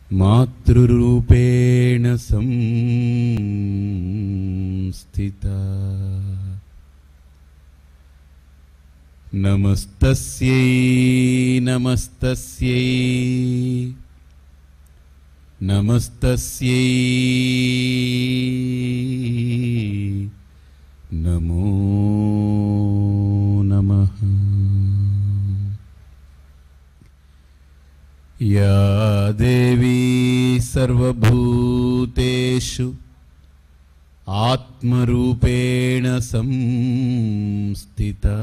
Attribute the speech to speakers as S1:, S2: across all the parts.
S1: మాతృరూపేణ సంస్థితా నమస్తస్యై నమస్తస్యై నమస్తస్యై నమో నమః या देवी सर्वभूतेषु आत्मरूपेण संस्थिता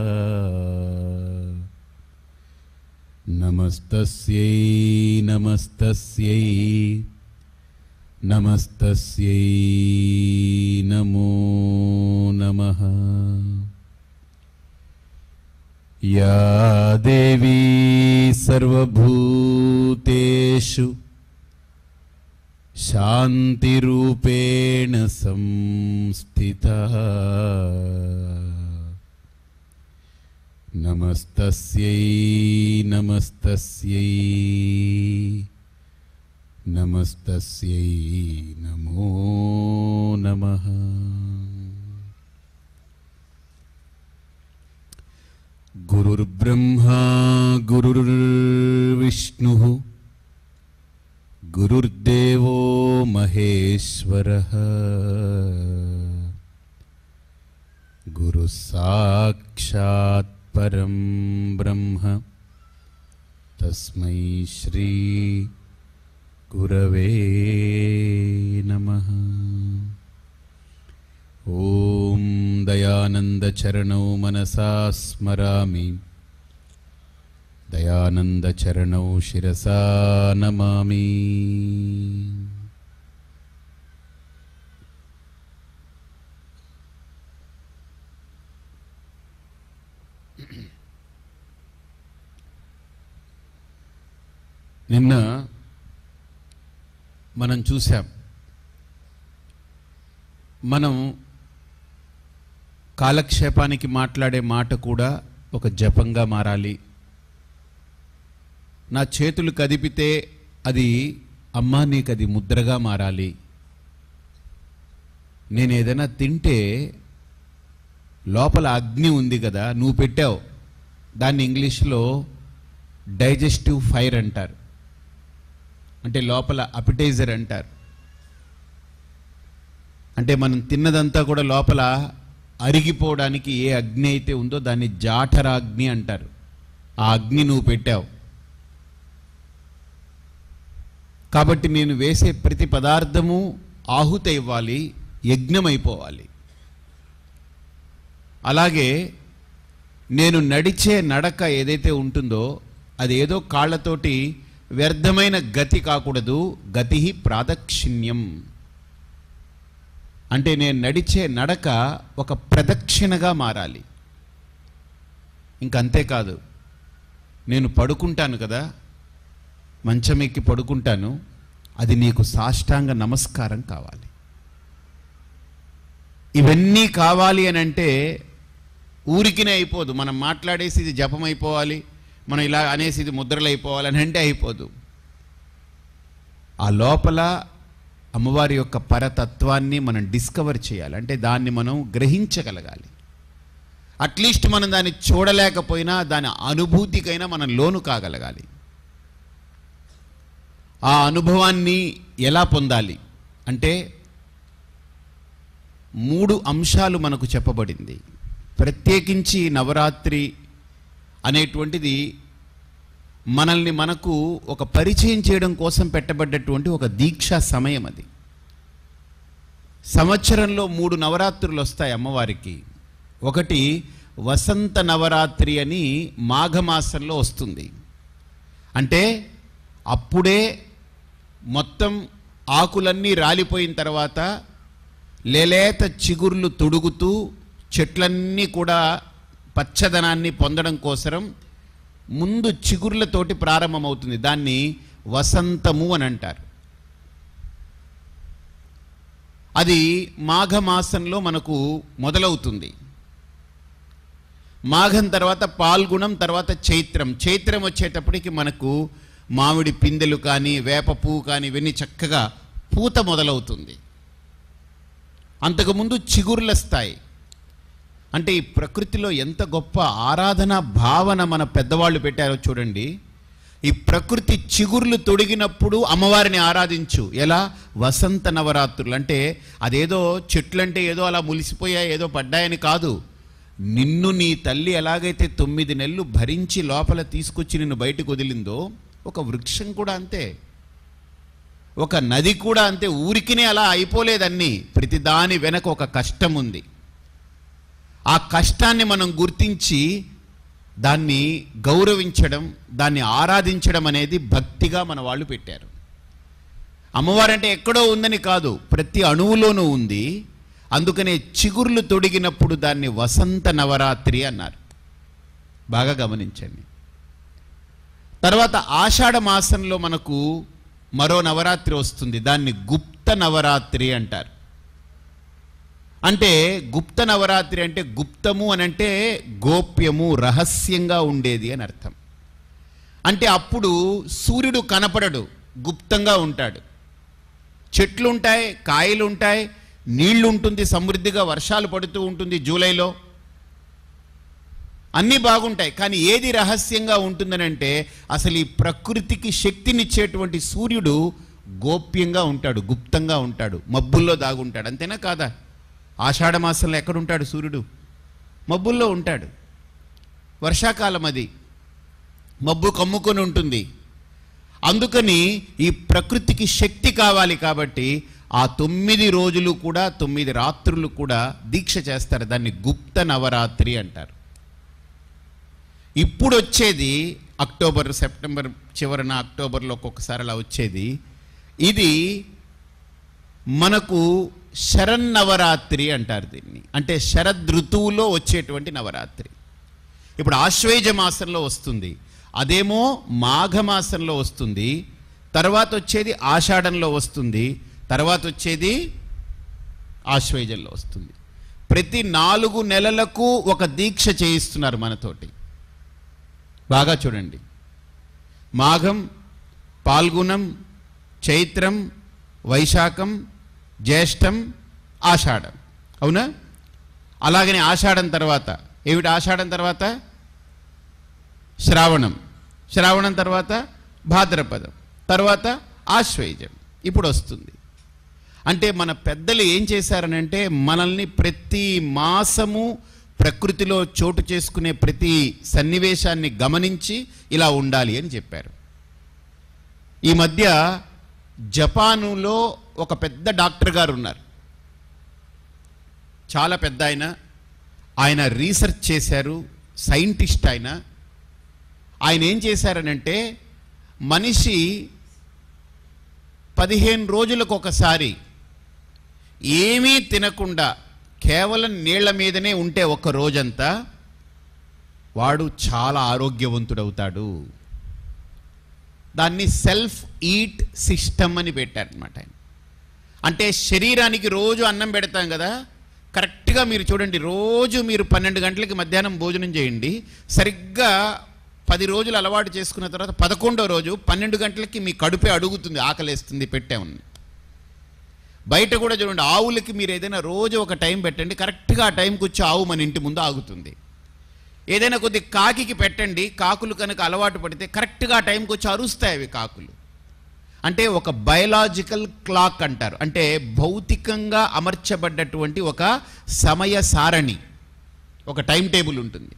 S1: नमस्तस्यै नमस्तस्यै नमस्तस्यै नमो नमः या देवी सर्वभूतेषु शान्तिरूपेण संस्थिता नमस्तस्यै नमस्तस्यै नमस्तस्यै नमो नमः गुरुर्ब्रह्मा गुरुर्विष्णुः गुरुर्देवो महेश्वरः गुरुः साक्षात् परं ब्रह्म तस्मै श्री गुरवे नमः ॐ दयानन्दचरणौ मनसा स्मरामि दयानन्दचरणौ शिरसा नमामि నిన్న మనం చూసాం మనం కాలక్షేపానికి మాట్లాడే మాట కూడా ఒక జపంగా మారాలి నా చేతులు కదిపితే అది అమ్మా నీకు అది ముద్రగా మారాలి నేను ఏదైనా తింటే లోపల అగ్ని ఉంది కదా నువ్వు పెట్టావు దాన్ని ఇంగ్లీష్లో డైజెస్టివ్ ఫైర్ అంటారు అంటే లోపల అపిటైజర్ అంటారు అంటే మనం తిన్నదంతా కూడా లోపల అరిగిపోవడానికి ఏ అగ్ని అయితే ఉందో దాన్ని జాఠరాగ్ని అంటారు ఆ అగ్ని నువ్వు పెట్టావు కాబట్టి నేను వేసే ప్రతి పదార్థము ఆహుత ఇవ్వాలి యజ్ఞమైపోవాలి అలాగే నేను నడిచే నడక ఏదైతే ఉంటుందో అది ఏదో కాళ్ళతోటి వ్యర్థమైన గతి కాకూడదు గతి ప్రాదక్షిణ్యం అంటే నేను నడిచే నడక ఒక ప్రదక్షిణగా మారాలి ఇంకంతేకాదు నేను పడుకుంటాను కదా మంచం ఎక్కి పడుకుంటాను అది నీకు సాష్టాంగ నమస్కారం కావాలి ఇవన్నీ కావాలి అని అంటే ఊరికినే అయిపోదు మనం మాట్లాడేసి ఇది జపం అయిపోవాలి మనం ఇలా అనేసి ఇది ముద్రలు అయిపోవాలి అని అంటే అయిపోదు ఆ లోపల అమ్మవారి యొక్క పరతత్వాన్ని మనం డిస్కవర్ చేయాలి అంటే దాన్ని మనం గ్రహించగలగాలి అట్లీస్ట్ మనం దాన్ని చూడలేకపోయినా దాని అనుభూతికైనా మనం లోను కాగలగాలి ఆ అనుభవాన్ని ఎలా పొందాలి అంటే మూడు అంశాలు మనకు చెప్పబడింది ప్రత్యేకించి నవరాత్రి అనేటువంటిది మనల్ని మనకు ఒక పరిచయం చేయడం కోసం పెట్టబడ్డటువంటి ఒక దీక్షా సమయం అది సంవత్సరంలో మూడు నవరాత్రులు వస్తాయి అమ్మవారికి ఒకటి వసంత నవరాత్రి అని మాఘమాసంలో వస్తుంది అంటే అప్పుడే మొత్తం ఆకులన్నీ రాలిపోయిన తర్వాత లేలేత చిగుర్లు తొడుగుతూ చెట్లన్నీ కూడా పచ్చదనాన్ని పొందడం కోసరం ముందు చిగుర్లతోటి ప్రారంభమవుతుంది దాన్ని వసంతము అని అంటారు అది మాఘమాసంలో మనకు మొదలవుతుంది మాఘం తర్వాత పాల్గుణం తర్వాత చైత్రం చైత్రం వచ్చేటప్పటికి మనకు మామిడి పిందెలు కానీ వేప పువ్వు కానీ ఇవన్నీ చక్కగా పూత మొదలవుతుంది అంతకుముందు చిగుర్లస్తాయి అంటే ఈ ప్రకృతిలో ఎంత గొప్ప ఆరాధన భావన మన పెద్దవాళ్ళు పెట్టారో చూడండి ఈ ప్రకృతి చిగుర్లు తొడిగినప్పుడు అమ్మవారిని ఆరాధించు ఎలా వసంత నవరాత్రులు అంటే అదేదో చెట్లంటే ఏదో అలా ములిసిపోయాయి ఏదో పడ్డాయని కాదు నిన్ను నీ తల్లి ఎలాగైతే తొమ్మిది నెలలు భరించి లోపల తీసుకొచ్చి నిన్ను బయటకు వదిలిందో ఒక వృక్షం కూడా అంతే ఒక నది కూడా అంతే ఊరికినే అలా అయిపోలేదన్నీ ప్రతిదాని వెనక ఒక కష్టం ఉంది ఆ కష్టాన్ని మనం గుర్తించి దాన్ని గౌరవించడం దాన్ని ఆరాధించడం అనేది భక్తిగా మన వాళ్ళు పెట్టారు అమ్మవారంటే ఎక్కడో ఉందని కాదు ప్రతి అణువులోనూ ఉంది అందుకనే చిగుర్లు తొడిగినప్పుడు దాన్ని వసంత నవరాత్రి అన్నారు బాగా గమనించండి తర్వాత ఆషాఢ మాసంలో మనకు మరో నవరాత్రి వస్తుంది దాన్ని గుప్త నవరాత్రి అంటారు అంటే గుప్త నవరాత్రి అంటే గుప్తము అని అంటే గోప్యము రహస్యంగా ఉండేది అని అర్థం అంటే అప్పుడు సూర్యుడు కనపడడు గుప్తంగా ఉంటాడు చెట్లు ఉంటాయి కాయలు ఉంటాయి నీళ్లు ఉంటుంది సమృద్ధిగా వర్షాలు పడుతూ ఉంటుంది జూలైలో అన్నీ బాగుంటాయి కానీ ఏది రహస్యంగా ఉంటుందనంటే అసలు ఈ ప్రకృతికి శక్తినిచ్చేటువంటి సూర్యుడు గోప్యంగా ఉంటాడు గుప్తంగా ఉంటాడు మబ్బుల్లో దాగుంటాడు అంతేనా కాదా ఆషాఢ మాసంలో ఎక్కడుంటాడు సూర్యుడు మబ్బుల్లో ఉంటాడు వర్షాకాలం అది మబ్బు కమ్ముకొని ఉంటుంది అందుకని ఈ ప్రకృతికి శక్తి కావాలి కాబట్టి ఆ తొమ్మిది రోజులు కూడా తొమ్మిది రాత్రులు కూడా దీక్ష చేస్తారు దాన్ని గుప్త నవరాత్రి అంటారు ఇప్పుడు వచ్చేది అక్టోబర్ సెప్టెంబర్ చివరన అక్టోబర్లో ఒక్కొక్కసారి అలా వచ్చేది ఇది మనకు శరన్నవరాత్రి అంటారు దీన్ని అంటే శరద్ ఋతువులో వచ్చేటువంటి నవరాత్రి ఇప్పుడు ఆశ్వేజ మాసంలో వస్తుంది అదేమో మాఘమాసంలో వస్తుంది తర్వాత వచ్చేది ఆషాఢంలో వస్తుంది తర్వాత వచ్చేది ఆశ్వేజంలో వస్తుంది ప్రతి నాలుగు నెలలకు ఒక దీక్ష చేయిస్తున్నారు మనతోటి బాగా చూడండి మాఘం పాల్గుణం చైత్రం వైశాఖం జ్యేష్టం ఆషాఢం అవునా అలాగనే ఆషాఢం తర్వాత ఏమిటి ఆషాఢం తర్వాత శ్రావణం శ్రావణం తర్వాత భాద్రపదం తర్వాత ఆశ్వేజం ఇప్పుడు వస్తుంది అంటే మన పెద్దలు ఏం చేశారనంటే మనల్ని ప్రతి మాసము ప్రకృతిలో చోటు చేసుకునే ప్రతి సన్నివేశాన్ని గమనించి ఇలా ఉండాలి అని చెప్పారు ఈ మధ్య జపానులో ఒక పెద్ద డాక్టర్ గారు ఉన్నారు చాలా పెద్ద ఆయన ఆయన రీసెర్చ్ చేశారు సైంటిస్ట్ ఆయన ఆయన ఏం చేశారనంటే మనిషి పదిహేను రోజులకు ఒకసారి ఏమీ తినకుండా కేవలం నీళ్ల మీదనే ఉంటే ఒక రోజంతా వాడు చాలా ఆరోగ్యవంతుడవుతాడు దాన్ని సెల్ఫ్ ఈట్ సిస్టమ్ అని పెట్టారనమాట ఆయన అంటే శరీరానికి రోజు అన్నం పెడతాం కదా కరెక్ట్గా మీరు చూడండి రోజు మీరు పన్నెండు గంటలకి మధ్యాహ్నం భోజనం చేయండి సరిగ్గా పది రోజులు అలవాటు చేసుకున్న తర్వాత పదకొండో రోజు పన్నెండు గంటలకి మీ కడుపే అడుగుతుంది ఆకలేస్తుంది పెట్టామని బయట కూడా చూడండి ఆవులకి మీరు ఏదైనా రోజు ఒక టైం పెట్టండి కరెక్ట్గా ఆ టైంకి వచ్చి ఆవు మన ఇంటి ముందు ఆగుతుంది ఏదైనా కొద్ది కాకికి పెట్టండి కాకులు కనుక అలవాటు పడితే కరెక్ట్గా ఆ టైంకి వచ్చి అరుస్తాయి అవి కాకులు అంటే ఒక బయలాజికల్ క్లాక్ అంటారు అంటే భౌతికంగా అమర్చబడ్డటువంటి ఒక సమయ సారణి ఒక టైం టేబుల్ ఉంటుంది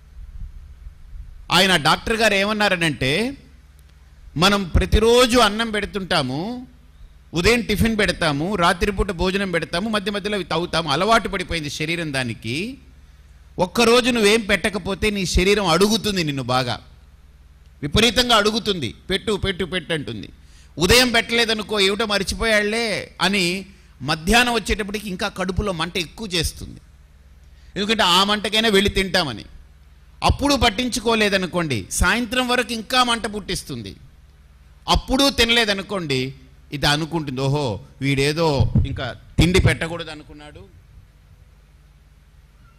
S1: ఆయన డాక్టర్ గారు ఏమన్నారనంటే మనం ప్రతిరోజు అన్నం పెడుతుంటాము ఉదయం టిఫిన్ పెడతాము రాత్రిపూట భోజనం పెడతాము మధ్య మధ్యలో అవి తాగుతాము అలవాటు పడిపోయింది శరీరం దానికి ఒక్కరోజు నువ్వేం పెట్టకపోతే నీ శరీరం అడుగుతుంది నిన్ను బాగా విపరీతంగా అడుగుతుంది పెట్టు పెట్టు పెట్టు అంటుంది ఉదయం పెట్టలేదనుకో ఏమిటో మర్చిపోయాళ్లే అని మధ్యాహ్నం వచ్చేటప్పటికి ఇంకా కడుపులో మంట ఎక్కువ చేస్తుంది ఎందుకంటే ఆ మంటకైనా వెళ్ళి తింటామని అప్పుడు పట్టించుకోలేదనుకోండి సాయంత్రం వరకు ఇంకా మంట పుట్టిస్తుంది అప్పుడు తినలేదనుకోండి ఇది అనుకుంటుంది ఓహో వీడేదో ఇంకా తిండి పెట్టకూడదు అనుకున్నాడు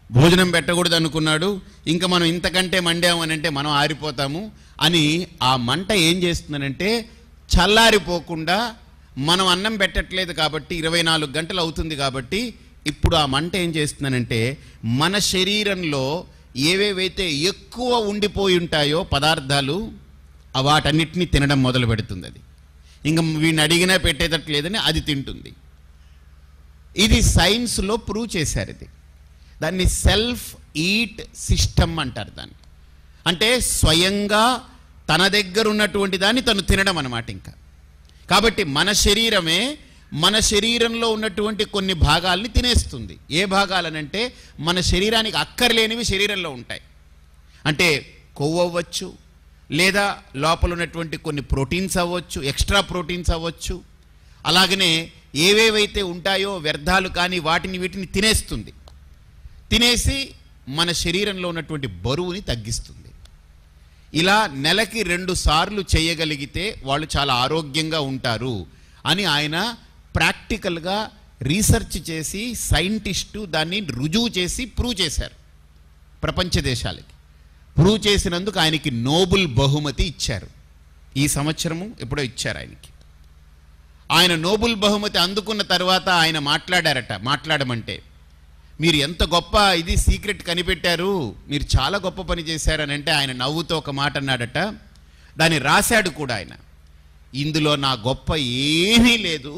S1: భోజనం పెట్టకూడదు అనుకున్నాడు ఇంకా మనం ఇంతకంటే మండాము అని అంటే మనం ఆరిపోతాము అని ఆ మంట ఏం చేస్తుందనంటే చల్లారిపోకుండా మనం అన్నం పెట్టట్లేదు కాబట్టి ఇరవై నాలుగు గంటలు అవుతుంది కాబట్టి ఇప్పుడు ఆ మంట ఏం చేస్తుందనంటే మన శరీరంలో ఏవేవైతే ఎక్కువ ఉండిపోయి ఉంటాయో పదార్థాలు ఆ వాటన్నిటిని తినడం మొదలు పెడుతుంది అది ఇంకా వీడిని అడిగినా పెట్టేటట్లేదని అది తింటుంది ఇది సైన్స్లో ప్రూవ్ చేశారు ఇది దాన్ని సెల్ఫ్ ఈట్ సిస్టమ్ అంటారు దాన్ని అంటే స్వయంగా తన దగ్గర ఉన్నటువంటి దాన్ని తను తినడం అన్నమాట ఇంకా కాబట్టి మన శరీరమే మన శరీరంలో ఉన్నటువంటి కొన్ని భాగాల్ని తినేస్తుంది ఏ భాగాలనంటే మన శరీరానికి అక్కర్లేనివి శరీరంలో ఉంటాయి అంటే కొవ్వు అవ్వచ్చు లేదా లోపల ఉన్నటువంటి కొన్ని ప్రోటీన్స్ అవ్వచ్చు ఎక్స్ట్రా ప్రోటీన్స్ అవ్వచ్చు అలాగనే ఏవేవైతే ఉంటాయో వ్యర్థాలు కానీ వాటిని వీటిని తినేస్తుంది తినేసి మన శరీరంలో ఉన్నటువంటి బరువుని తగ్గిస్తుంది ఇలా నెలకి రెండు సార్లు చేయగలిగితే వాళ్ళు చాలా ఆరోగ్యంగా ఉంటారు అని ఆయన ప్రాక్టికల్గా రీసెర్చ్ చేసి సైంటిస్టు దాన్ని రుజువు చేసి ప్రూవ్ చేశారు ప్రపంచ దేశాలకి ప్రూవ్ చేసినందుకు ఆయనకి నోబుల్ బహుమతి ఇచ్చారు ఈ సంవత్సరము ఎప్పుడో ఇచ్చారు ఆయనకి ఆయన నోబుల్ బహుమతి అందుకున్న తర్వాత ఆయన మాట్లాడారట మాట్లాడమంటే మీరు ఎంత గొప్ప ఇది సీక్రెట్ కనిపెట్టారు మీరు చాలా గొప్ప పని చేశారని అంటే ఆయన నవ్వుతో ఒక మాట అన్నాడట దాన్ని రాశాడు కూడా ఆయన ఇందులో నా గొప్ప ఏమీ లేదు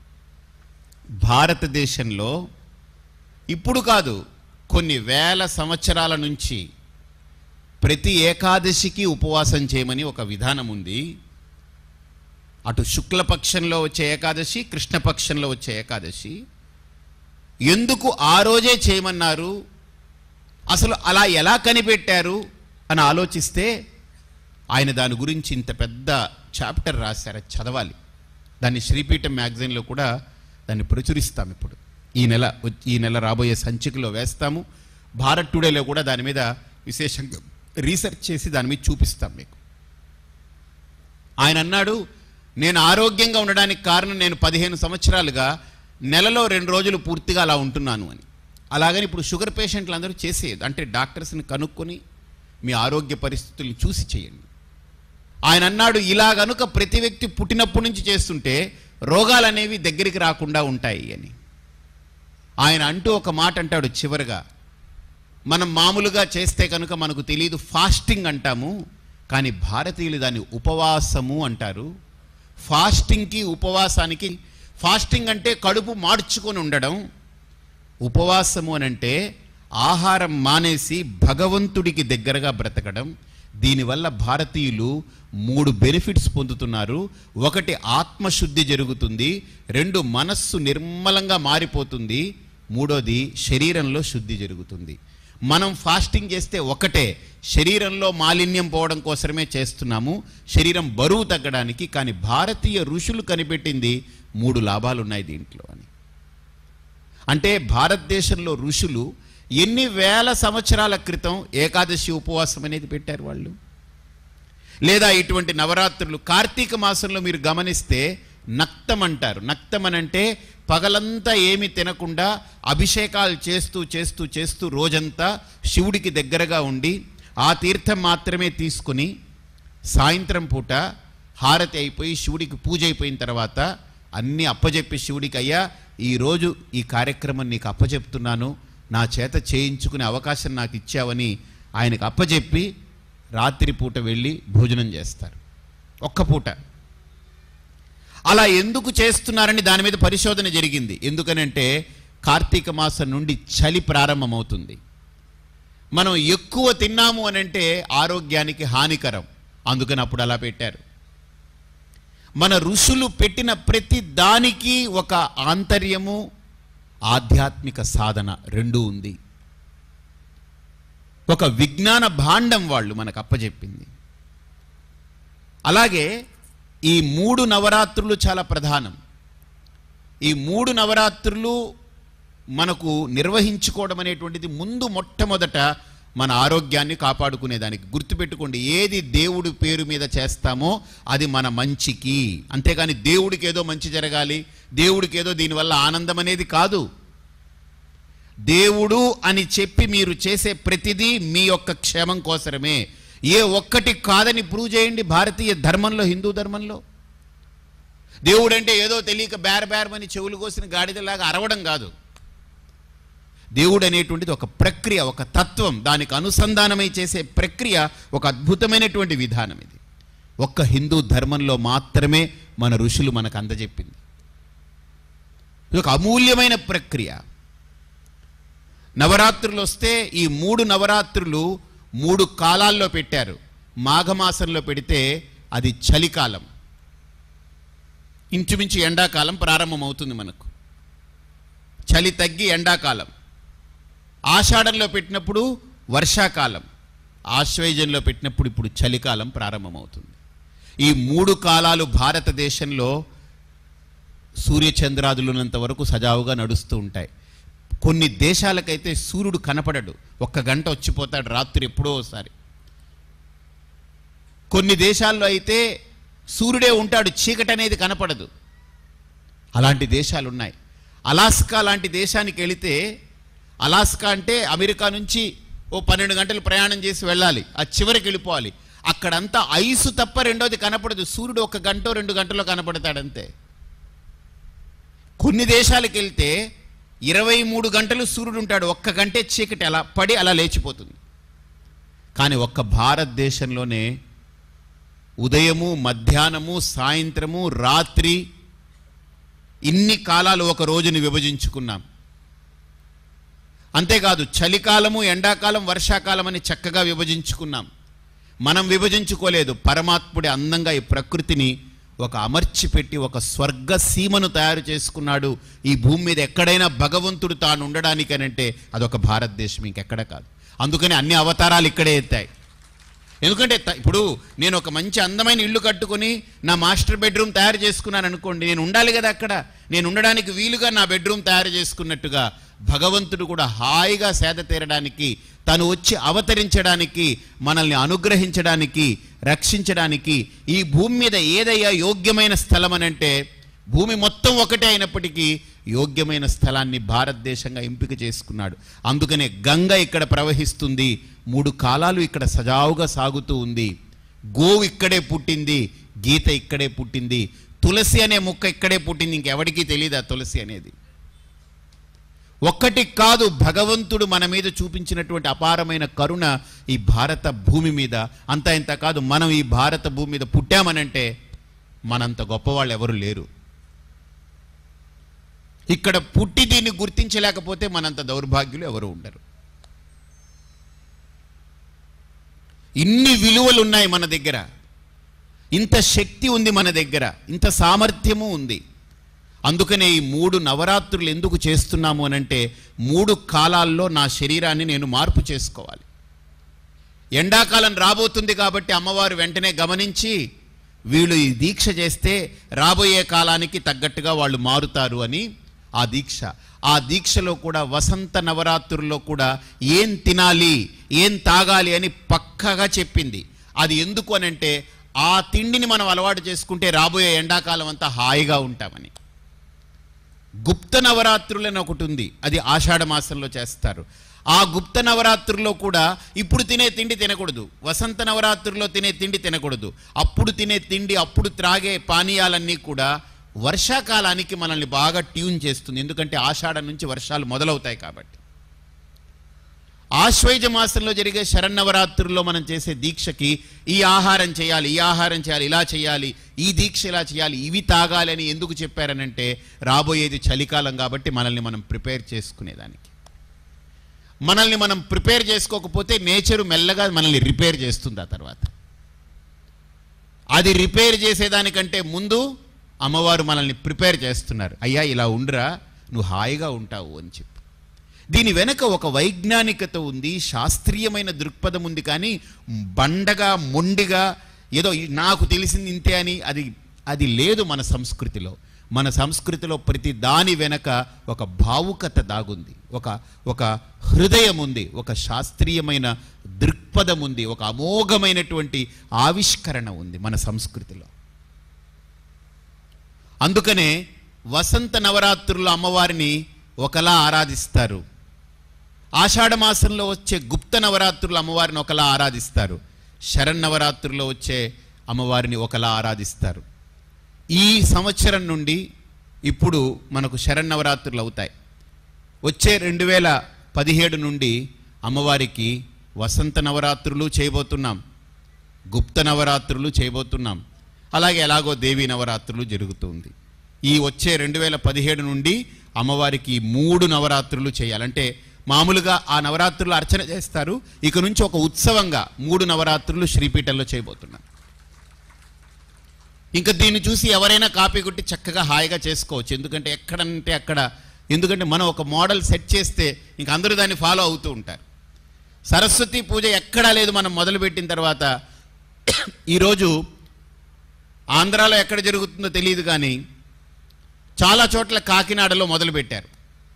S1: భారతదేశంలో ఇప్పుడు కాదు కొన్ని వేల సంవత్సరాల నుంచి ప్రతి ఏకాదశికి ఉపవాసం చేయమని ఒక విధానం ఉంది అటు శుక్లపక్షంలో వచ్చే ఏకాదశి కృష్ణపక్షంలో వచ్చే ఏకాదశి ఎందుకు ఆ రోజే చేయమన్నారు అసలు అలా ఎలా కనిపెట్టారు అని ఆలోచిస్తే ఆయన దాని గురించి ఇంత పెద్ద చాప్టర్ రాశారు అది చదవాలి దాన్ని శ్రీపీఠం మ్యాగజైన్లో కూడా దాన్ని ప్రచురిస్తాం ఇప్పుడు ఈ నెల వచ్చి- ఈ నెల రాబోయే సంచికలో వేస్తాము భారత్ టుడేలో కూడా దాని మీద విశేషంగా రీసెర్చ్ చేసి దాని మీద చూపిస్తాం మీకు ఆయన అన్నాడు నేను ఆరోగ్యంగా ఉండడానికి కారణం నేను పదిహేను సంవత్సరాలుగా నెలలో రెండు రోజులు పూర్తిగా అలా ఉంటున్నాను అని అలాగని ఇప్పుడు షుగర్ పేషెంట్లు అందరూ చేసేది అంటే డాక్టర్స్ని కనుక్కొని మీ ఆరోగ్య పరిస్థితుల్ని చూసి చేయండి ఆయన అన్నాడు ఇలా గనుక ప్రతి వ్యక్తి పుట్టినప్పటి నుంచి చేస్తుంటే రోగాలు అనేవి దగ్గరికి రాకుండా ఉంటాయి అని ఆయన అంటూ ఒక మాట అంటాడు చివరిగా మనం మామూలుగా చేస్తే కనుక మనకు తెలియదు ఫాస్టింగ్ అంటాము కానీ భారతీయులు దాన్ని ఉపవాసము అంటారు ఫాస్టింగ్కి ఉపవాసానికి ఫాస్టింగ్ అంటే కడుపు మార్చుకొని ఉండడం ఉపవాసము అని అంటే ఆహారం మానేసి భగవంతుడికి దగ్గరగా బ్రతకడం దీనివల్ల భారతీయులు మూడు బెనిఫిట్స్ పొందుతున్నారు ఒకటి ఆత్మశుద్ధి జరుగుతుంది రెండు మనస్సు నిర్మలంగా మారిపోతుంది మూడోది శరీరంలో శుద్ధి జరుగుతుంది మనం ఫాస్టింగ్ చేస్తే ఒకటే శరీరంలో మాలిన్యం పోవడం కోసమే చేస్తున్నాము శరీరం బరువు తగ్గడానికి కానీ భారతీయ ఋషులు కనిపెట్టింది మూడు లాభాలు ఉన్నాయి దీంట్లో అని అంటే భారతదేశంలో ఋషులు ఎన్ని వేల సంవత్సరాల క్రితం ఏకాదశి ఉపవాసం అనేది పెట్టారు వాళ్ళు లేదా ఇటువంటి నవరాత్రులు కార్తీక మాసంలో మీరు గమనిస్తే నక్తం అంటారు నక్తం అని అంటే పగలంతా ఏమి తినకుండా అభిషేకాలు చేస్తూ చేస్తూ చేస్తూ రోజంతా శివుడికి దగ్గరగా ఉండి ఆ తీర్థం మాత్రమే తీసుకుని సాయంత్రం పూట హారతి అయిపోయి శివుడికి పూజ అయిపోయిన తర్వాత అన్నీ అప్పజెప్పి శివుడికి అయ్యా ఈరోజు ఈ కార్యక్రమం నీకు అప్పచెప్తున్నాను నా చేత చేయించుకునే అవకాశం నాకు ఇచ్చావని ఆయనకు అప్పచెప్పి రాత్రి పూట వెళ్ళి భోజనం చేస్తారు ఒక్క పూట అలా ఎందుకు చేస్తున్నారని దాని మీద పరిశోధన జరిగింది ఎందుకనంటే కార్తీక మాసం నుండి చలి ప్రారంభమవుతుంది మనం ఎక్కువ తిన్నాము అని అంటే ఆరోగ్యానికి హానికరం అందుకని అప్పుడు అలా పెట్టారు మన ఋషులు పెట్టిన ప్రతి దానికి ఒక ఆంతర్యము ఆధ్యాత్మిక సాధన రెండూ ఉంది ఒక విజ్ఞాన భాండం వాళ్ళు మనకు అప్పచెప్పింది అలాగే ఈ మూడు నవరాత్రులు చాలా ప్రధానం ఈ మూడు నవరాత్రులు మనకు నిర్వహించుకోవడం అనేటువంటిది ముందు మొట్టమొదట మన ఆరోగ్యాన్ని కాపాడుకునేదానికి గుర్తుపెట్టుకోండి ఏది దేవుడి పేరు మీద చేస్తామో అది మన మంచికి అంతేగాని దేవుడికి ఏదో మంచి జరగాలి దేవుడికి ఏదో దీనివల్ల ఆనందం అనేది కాదు దేవుడు అని చెప్పి మీరు చేసే ప్రతిదీ మీ యొక్క క్షేమం కోసమే ఏ ఒక్కటి కాదని ప్రూవ్ చేయండి భారతీయ ధర్మంలో హిందూ ధర్మంలో దేవుడు అంటే ఏదో తెలియక బేర బేరమని చెవులు కోసిన గాడిదలాగా అరవడం కాదు దేవుడు అనేటువంటిది ఒక ప్రక్రియ ఒక తత్వం దానికి అనుసంధానమై చేసే ప్రక్రియ ఒక అద్భుతమైనటువంటి విధానం ఇది ఒక్క హిందూ ధర్మంలో మాత్రమే మన ఋషులు మనకు అందజెప్పింది ఇది ఒక అమూల్యమైన ప్రక్రియ నవరాత్రులు వస్తే ఈ మూడు నవరాత్రులు మూడు కాలాల్లో పెట్టారు మాఘమాసంలో పెడితే అది చలికాలం ఇంచుమించు ఎండాకాలం ప్రారంభమవుతుంది మనకు చలి తగ్గి ఎండాకాలం ఆషాఢంలో పెట్టినప్పుడు వర్షాకాలం ఆశ్వయుజంలో పెట్టినప్పుడు ఇప్పుడు చలికాలం ప్రారంభమవుతుంది ఈ మూడు కాలాలు భారతదేశంలో సూర్యచంద్రాదులున్నంత వరకు సజావుగా నడుస్తూ ఉంటాయి కొన్ని దేశాలకైతే సూర్యుడు కనపడడు ఒక్క గంట వచ్చిపోతాడు రాత్రి ఎప్పుడో ఒకసారి కొన్ని దేశాల్లో అయితే సూర్యుడే ఉంటాడు చీకటి అనేది కనపడదు అలాంటి దేశాలు ఉన్నాయి అలాస్కా లాంటి దేశానికి వెళితే అలాస్కా అంటే అమెరికా నుంచి ఓ పన్నెండు గంటలు ప్రయాణం చేసి వెళ్ళాలి ఆ చివరికి వెళ్ళిపోవాలి అక్కడంతా ఐసు తప్ప రెండోది కనపడదు సూర్యుడు ఒక గంట రెండు గంటలో కనపడతాడంతే కొన్ని దేశాలకు వెళ్తే ఇరవై మూడు గంటలు సూర్యుడు ఉంటాడు ఒక్క గంటే చీకటి అలా పడి అలా లేచిపోతుంది కానీ ఒక్క భారతదేశంలోనే ఉదయము మధ్యాహ్నము సాయంత్రము రాత్రి ఇన్ని కాలాలు ఒక రోజుని విభజించుకున్నాం అంతేకాదు చలికాలము ఎండాకాలం వర్షాకాలం అని చక్కగా విభజించుకున్నాం మనం విభజించుకోలేదు పరమాత్ముడి అందంగా ఈ ప్రకృతిని ఒక అమర్చి పెట్టి ఒక స్వర్గ సీమను తయారు చేసుకున్నాడు ఈ భూమి మీద ఎక్కడైనా భగవంతుడు తాను ఉండడానికనంటే అదొక భారతదేశం ఇంకెక్కడ కాదు అందుకని అన్ని అవతారాలు ఇక్కడే ఎత్తాయి ఎందుకంటే త- ఇప్పుడు నేను ఒక మంచి అందమైన ఇల్లు కట్టుకొని నా మాస్టర్ బెడ్రూమ్ తయారు చేసుకున్నాను అనుకోండి నేను ఉండాలి కదా అక్కడ నేను ఉండడానికి వీలుగా నా బెడ్రూమ్ తయారు చేసుకున్నట్టుగా భగవంతుడు కూడా హాయిగా సేద తీరడానికి తను వచ్చి అవతరించడానికి మనల్ని అనుగ్రహించడానికి రక్షించడానికి ఈ భూమి మీద ఏదయ్యా యోగ్యమైన స్థలం అని అంటే భూమి మొత్తం ఒకటే అయినప్పటికీ యోగ్యమైన స్థలాన్ని భారతదేశంగా ఎంపిక చేసుకున్నాడు అందుకనే గంగ ఇక్కడ ప్రవహిస్తుంది మూడు కాలాలు ఇక్కడ సజావుగా సాగుతూ ఉంది గోవు ఇక్కడే పుట్టింది గీత ఇక్కడే పుట్టింది తులసి అనే మొక్క ఇక్కడే పుట్టింది ఇంకెవడికి తెలియదు ఆ తులసి అనేది ఒక్కటి కాదు భగవంతుడు మన మీద చూపించినటువంటి అపారమైన కరుణ ఈ భారత భూమి మీద అంత ఇంత కాదు మనం ఈ భారత భూమి మీద పుట్టామనంటే మనంత గొప్పవాళ్ళు ఎవరు లేరు ఇక్కడ పుట్టి దీన్ని గుర్తించలేకపోతే మనంత దౌర్భాగ్యులు ఎవరు ఉండరు ఇన్ని విలువలు ఉన్నాయి మన దగ్గర ఇంత శక్తి ఉంది మన దగ్గర ఇంత సామర్థ్యము ఉంది అందుకనే ఈ మూడు నవరాత్రులు ఎందుకు చేస్తున్నాము అనంటే మూడు కాలాల్లో నా శరీరాన్ని నేను మార్పు చేసుకోవాలి ఎండాకాలం రాబోతుంది కాబట్టి అమ్మవారు వెంటనే గమనించి వీళ్ళు ఈ దీక్ష చేస్తే రాబోయే కాలానికి తగ్గట్టుగా వాళ్ళు మారుతారు అని ఆ దీక్ష ఆ దీక్షలో కూడా వసంత నవరాత్రుల్లో కూడా ఏం తినాలి ఏం తాగాలి అని పక్కగా చెప్పింది అది ఎందుకు అనంటే ఆ తిండిని మనం అలవాటు చేసుకుంటే రాబోయే ఎండాకాలం అంతా హాయిగా ఉంటామని గుప్త నవరాత్రులని ఒకటి ఉంది అది ఆషాఢ మాసంలో చేస్తారు ఆ గుప్త నవరాత్రుల్లో కూడా ఇప్పుడు తినే తిండి తినకూడదు వసంత నవరాత్రుల్లో తినే తిండి తినకూడదు అప్పుడు తినే తిండి అప్పుడు త్రాగే పానీయాలన్నీ కూడా వర్షాకాలానికి మనల్ని బాగా ట్యూన్ చేస్తుంది ఎందుకంటే ఆషాఢ నుంచి వర్షాలు మొదలవుతాయి కాబట్టి ఆశ్వయుజ మాసంలో జరిగే శరన్నవరాత్రుల్లో మనం చేసే దీక్షకి ఈ ఆహారం చేయాలి ఈ ఆహారం చేయాలి ఇలా చేయాలి ఈ దీక్ష ఇలా చేయాలి ఇవి తాగాలి అని ఎందుకు చెప్పారనంటే రాబోయేది చలికాలం కాబట్టి మనల్ని మనం ప్రిపేర్ చేసుకునేదానికి మనల్ని మనం ప్రిపేర్ చేసుకోకపోతే నేచరు మెల్లగా మనల్ని రిపేర్ చేస్తుంది ఆ తర్వాత అది రిపేర్ చేసేదానికంటే ముందు అమ్మవారు మనల్ని ప్రిపేర్ చేస్తున్నారు అయ్యా ఇలా ఉండురా నువ్వు హాయిగా ఉంటావు అని చెప్పి దీని వెనక ఒక వైజ్ఞానికత ఉంది శాస్త్రీయమైన దృక్పథం ఉంది కానీ బండగా మొండిగా ఏదో ఈ- నాకు తెలిసింది ఇంతే అని అది అది లేదు మన సంస్కృతిలో మన సంస్కృతిలో ప్రతి దాని వెనక ఒక భావుకత దాగుంది ఒక ఒక హృదయం ఉంది ఒక శాస్త్రీయమైన దృక్పథం ఉంది ఒక అమోఘమైనటువంటి ఆవిష్కరణ ఉంది మన సంస్కృతిలో అందుకనే వసంత నవరాత్రుల్లో అమ్మవారిని ఒకలా ఆరాధిస్తారు ఆషాఢ మాసంలో వచ్చే గుప్త నవరాత్రులు అమ్మవారిని ఒకలా ఆరాధిస్తారు శరన్నవరాత్రుల్లో వచ్చే అమ్మవారిని ఒకలా ఆరాధిస్తారు ఈ సంవత్సరం నుండి ఇప్పుడు మనకు శరన్నవరాత్రులు అవుతాయి వచ్చే రెండు వేల పదిహేడు నుండి అమ్మవారికి వసంత నవరాత్రులు చేయబోతున్నాం గుప్త నవరాత్రులు చేయబోతున్నాం అలాగే ఎలాగో దేవీ నవరాత్రులు జరుగుతుంది ఈ వచ్చే రెండు వేల పదిహేడు నుండి అమ్మవారికి ఈ మూడు నవరాత్రులు చేయాలంటే మామూలుగా ఆ నవరాత్రులు అర్చన చేస్తారు ఇక నుంచి ఒక ఉత్సవంగా మూడు నవరాత్రులు శ్రీపీఠంలో చేయబోతున్నాం ఇంకా దీన్ని చూసి ఎవరైనా కాపీ కొట్టి చక్కగా హాయిగా చేసుకోవచ్చు ఎందుకంటే ఎక్కడంటే అక్కడ ఎందుకంటే మనం ఒక మోడల్ సెట్ చేస్తే ఇంక అందరూ దాన్ని ఫాలో అవుతూ ఉంటారు సరస్వతి పూజ ఎక్కడా లేదు మనం మొదలుపెట్టిన తర్వాత ఈరోజు ఆంధ్రాలో ఎక్కడ జరుగుతుందో తెలియదు కానీ చాలా చోట్ల కాకినాడలో మొదలుపెట్టారు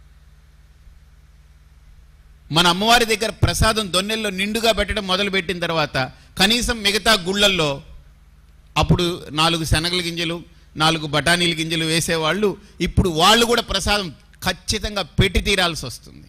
S1: మన అమ్మవారి దగ్గర ప్రసాదం దొన్నెల్లో నిండుగా పెట్టడం మొదలుపెట్టిన తర్వాత కనీసం మిగతా గుళ్ళల్లో అప్పుడు నాలుగు శనగల గింజలు నాలుగు బఠానీల గింజలు వేసేవాళ్ళు ఇప్పుడు వాళ్ళు కూడా ప్రసాదం ఖచ్చితంగా పెట్టి తీరాల్సి వస్తుంది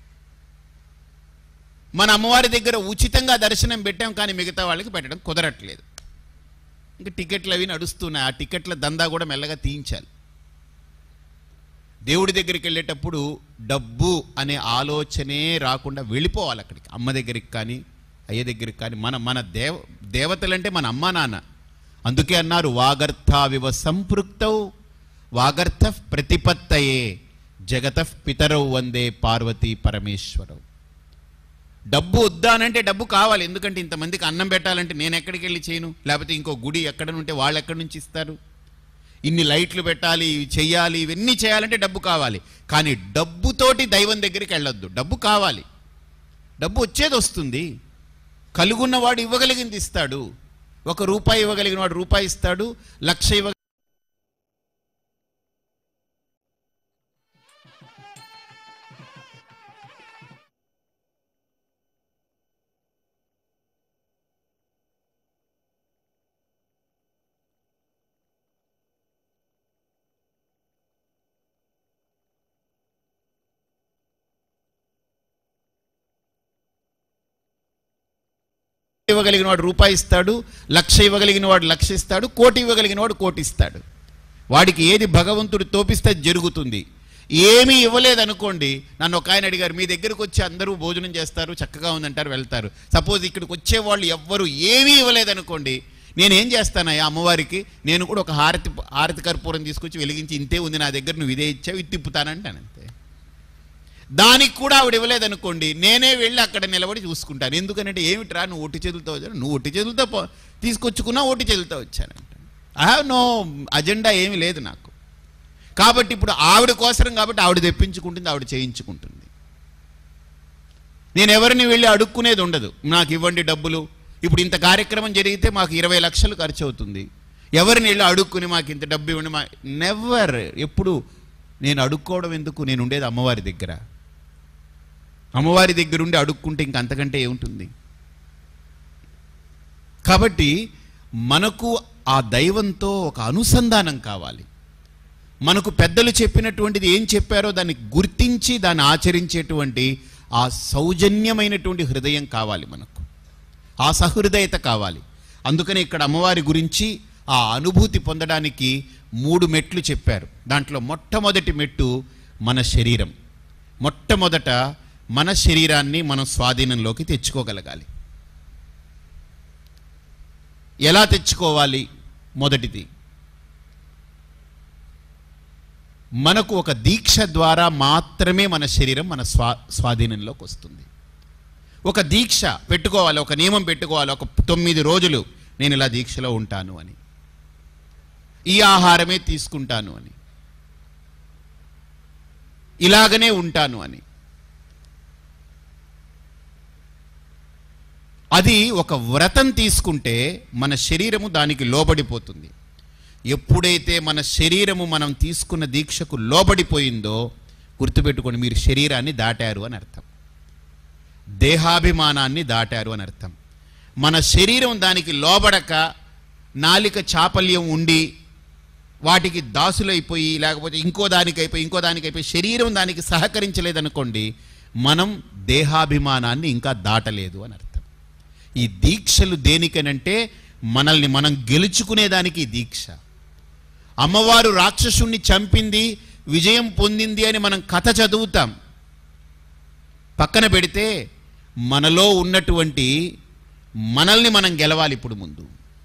S1: మన అమ్మవారి దగ్గర ఉచితంగా దర్శనం పెట్టాం కానీ మిగతా వాళ్ళకి పెట్టడం కుదరట్లేదు ఇంకా టికెట్లు అవి నడుస్తున్నాయి ఆ టికెట్ల దందా కూడా మెల్లగా తీయించాలి దేవుడి దగ్గరికి వెళ్ళేటప్పుడు డబ్బు అనే ఆలోచనే రాకుండా వెళ్ళిపోవాలి అక్కడికి అమ్మ దగ్గరికి కానీ అయ్య దగ్గరికి కానీ మన మన దేవ దేవతలంటే మన అమ్మ నాన్న అందుకే అన్నారు వాగర్థావివ సంపృక్తౌ వాగర్థ ప్రతిపత్తయే జగత పితరౌ వందే పార్వతీ పరమేశ్వరవు డబ్బు వద్దానంటే డబ్బు కావాలి ఎందుకంటే ఇంతమందికి అన్నం పెట్టాలంటే నేను ఎక్కడికి వెళ్ళి చేయను లేకపోతే ఇంకో గుడి ఎక్కడ ఉంటే వాళ్ళు ఎక్కడి నుంచి ఇస్తారు ఇన్ని లైట్లు పెట్టాలి ఇవి చెయ్యాలి ఇవన్నీ చేయాలంటే డబ్బు కావాలి కానీ డబ్బుతోటి దైవం దగ్గరికి వెళ్ళొద్దు డబ్బు కావాలి డబ్బు వచ్చేది వస్తుంది కలుగున్నవాడు ఇవ్వగలిగింది ఇస్తాడు ఒక రూపాయి ఇవ్వగలిగిన వాడు రూపాయి ఇస్తాడు లక్ష ఇవ్వ ఇవ్వగలిగిన వాడు రూపాయి ఇస్తాడు లక్ష ఇవ్వగలిగిన వాడు లక్ష ఇస్తాడు కోటి ఇవ్వగలిగిన వాడు కోటి ఇస్తాడు వాడికి ఏది భగవంతుడు తోపిస్తే అది జరుగుతుంది ఏమీ ఇవ్వలేదనుకోండి నన్ను ఒక ఆయన అడిగారు మీ దగ్గరకు వచ్చి అందరూ భోజనం చేస్తారు చక్కగా ఉందంటారు వెళ్తారు సపోజ్ ఇక్కడికి వచ్చే వాళ్ళు ఎవ్వరు ఏమీ ఇవ్వలేదనుకోండి నేను ఏం చేస్తానయ్యా అమ్మవారికి నేను కూడా ఒక హారతి హారతి కర్పూరం తీసుకొచ్చి వెలిగించి ఇంతే ఉంది నా దగ్గర నువ్వు ఇదే ఇచ్చావు ఇది తిప్పుతానంటాను అంతే దానికి కూడా ఆవిడ ఇవ్వలేదనుకోండి నేనే వెళ్ళి అక్కడ నిలబడి చూసుకుంటాను ఎందుకంటే ఏమిట్రా నువ్వు ఒట్టి చేతులతో వచ్చాను నువ్వు ఒట్టి చేతులతో పో- తీసుకొచ్చుకున్నా ఒట్టి చేతులతో వచ్చానంట ఐ హ్యావ్ నో అజెండా ఏమీ లేదు నాకు కాబట్టి ఇప్పుడు ఆవిడ కోసరం కాబట్టి ఆవిడ తెప్పించుకుంటుంది ఆవిడ చేయించుకుంటుంది నేను ఎవరిని వెళ్ళి అడుక్కునేది ఉండదు నాకు ఇవ్వండి డబ్బులు ఇప్పుడు ఇంత కార్యక్రమం జరిగితే మాకు ఇరవై లక్షలు ఖర్చు అవుతుంది ఎవరిని వెళ్ళి అడుక్కుని మాకు ఇంత డబ్బు ఇవ్వండి మా నెవర్ ఎప్పుడు నేను అడుక్కోవడం ఎందుకు నేను ఉండేది అమ్మవారి దగ్గర అమ్మవారి దగ్గర ఉండి అడుక్కుంటే ఇంక అంతకంటే ఏముంటుంది కాబట్టి మనకు ఆ దైవంతో ఒక అనుసంధానం కావాలి మనకు పెద్దలు చెప్పినటువంటిది ఏం చెప్పారో దాన్ని గుర్తించి దాన్ని ఆచరించేటువంటి ఆ సౌజన్యమైనటువంటి హృదయం కావాలి మనకు ఆ సహృదయత కావాలి అందుకని ఇక్కడ అమ్మవారి గురించి ఆ అనుభూతి పొందడానికి మూడు మెట్లు చెప్పారు దాంట్లో మొట్టమొదటి మెట్టు మన శరీరం మొట్టమొదట మన శరీరాన్ని మనం స్వాధీనంలోకి తెచ్చుకోగలగాలి ఎలా తెచ్చుకోవాలి మొదటిది మనకు ఒక దీక్ష ద్వారా మాత్రమే మన శరీరం మన స్వా స్వాధీనంలోకి వస్తుంది ఒక దీక్ష పెట్టుకోవాలి ఒక నియమం పెట్టుకోవాలి ఒక తొమ్మిది రోజులు నేను ఇలా దీక్షలో ఉంటాను అని ఈ ఆహారమే తీసుకుంటాను అని ఇలాగనే ఉంటాను అని అది ఒక వ్రతం తీసుకుంటే మన శరీరము దానికి లోబడిపోతుంది ఎప్పుడైతే మన శరీరము మనం తీసుకున్న దీక్షకు లోబడిపోయిందో గుర్తుపెట్టుకోండి మీరు శరీరాన్ని దాటారు అని అర్థం దేహాభిమానాన్ని దాటారు అని అర్థం మన శరీరం దానికి లోబడక నాలిక చాపల్యం ఉండి వాటికి దాసులైపోయి లేకపోతే ఇంకో దానికి అయిపోయి ఇంకో దానికి అయిపోయి శరీరం దానికి సహకరించలేదనుకోండి మనం దేహాభిమానాన్ని ఇంకా దాటలేదు అని అర్థం ఈ దీక్షలు దేనికనంటే మనల్ని మనం గెలుచుకునేదానికి ఈ దీక్ష అమ్మవారు రాక్షసుణ్ణి చంపింది విజయం పొందింది అని మనం కథ చదువుతాం పక్కన పెడితే మనలో ఉన్నటువంటి మనల్ని మనం గెలవాలి ఇప్పుడు ముందు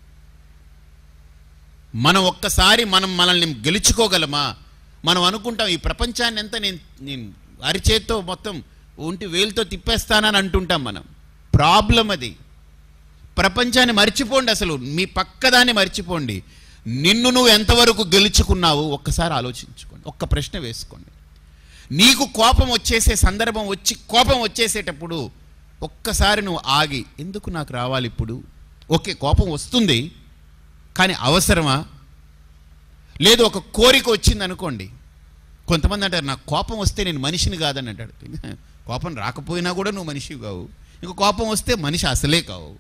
S1: మనం ఒక్కసారి మనం మనల్ని గెలుచుకోగలమా మనం అనుకుంటాం ఈ ప్రపంచాన్ని ఎంత నేను నేను అరిచేత్తో మొత్తం ఒంటి వేలుతో తిప్పేస్తానని అంటుంటాం మనం ప్రాబ్లం అది ప్రపంచాన్ని మర్చిపోండి అసలు మీ పక్కదాన్ని మర్చిపోండి నిన్ను నువ్వు ఎంతవరకు గెలుచుకున్నావు ఒక్కసారి ఆలోచించుకోండి ఒక్క ప్రశ్న వేసుకోండి నీకు కోపం వచ్చేసే సందర్భం వచ్చి కోపం వచ్చేసేటప్పుడు ఒక్కసారి నువ్వు ఆగి ఎందుకు నాకు రావాలి ఇప్పుడు ఓకే కోపం వస్తుంది కానీ అవసరమా లేదు ఒక కోరిక వచ్చింది అనుకోండి కొంతమంది అంటారు నాకు కోపం వస్తే నేను మనిషిని కాదని అంటాడు కోపం రాకపోయినా కూడా నువ్వు మనిషి కావు ఇంక కోపం వస్తే మనిషి అసలే కావు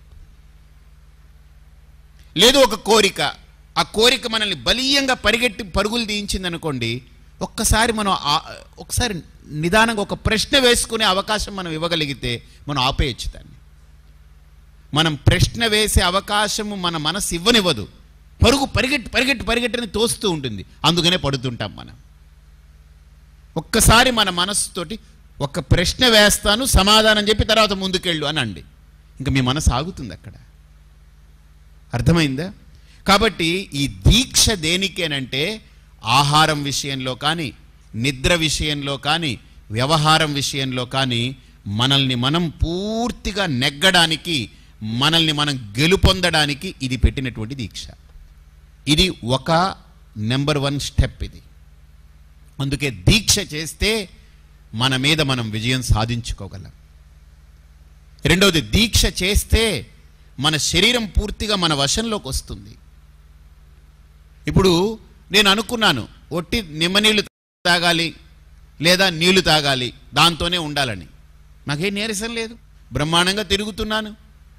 S1: లేదు ఒక కోరిక ఆ కోరిక మనల్ని బలీయంగా పరిగెట్టి పరుగులు తీయించింది అనుకోండి ఒక్కసారి మనం ఆ- ఒకసారి నిదానంగా ఒక ప్రశ్న వేసుకునే అవకాశం మనం ఇవ్వగలిగితే మనం ఆపేయచ్చు దాన్ని మనం ప్రశ్న వేసే అవకాశము మన మనసు ఇవ్వనివ్వదు పరుగు పరిగెట్టి పరిగెట్టి పరిగెట్టని తోస్తూ ఉంటుంది అందుకనే పడుతుంటాం మనం ఒక్కసారి మన మనస్సుతోటి ఒక ప్రశ్న వేస్తాను సమాధానం చెప్పి తర్వాత ముందుకెళ్ళు అని అండి ఇంకా మీ మనసు ఆగుతుంది అక్కడ అర్థమైందా కాబట్టి ఈ దీక్ష దేనికేనంటే ఆహారం విషయంలో కానీ నిద్ర విషయంలో కానీ వ్యవహారం విషయంలో కానీ మనల్ని మనం పూర్తిగా నెగ్గడానికి మనల్ని మనం గెలుపొందడానికి ఇది పెట్టినటువంటి దీక్ష ఇది ఒక నెంబర్ వన్ స్టెప్ ఇది అందుకే దీక్ష చేస్తే మన మీద మనం విజయం సాధించుకోగలం రెండవది దీక్ష చేస్తే మన శరీరం పూర్తిగా మన వశంలోకి వస్తుంది ఇప్పుడు నేను అనుకున్నాను ఒట్టి నిమ్మనీళ్ళు తాగాలి లేదా నీళ్లు తాగాలి దాంతోనే ఉండాలని నాకేం నీరసం లేదు బ్రహ్మాండంగా తిరుగుతున్నాను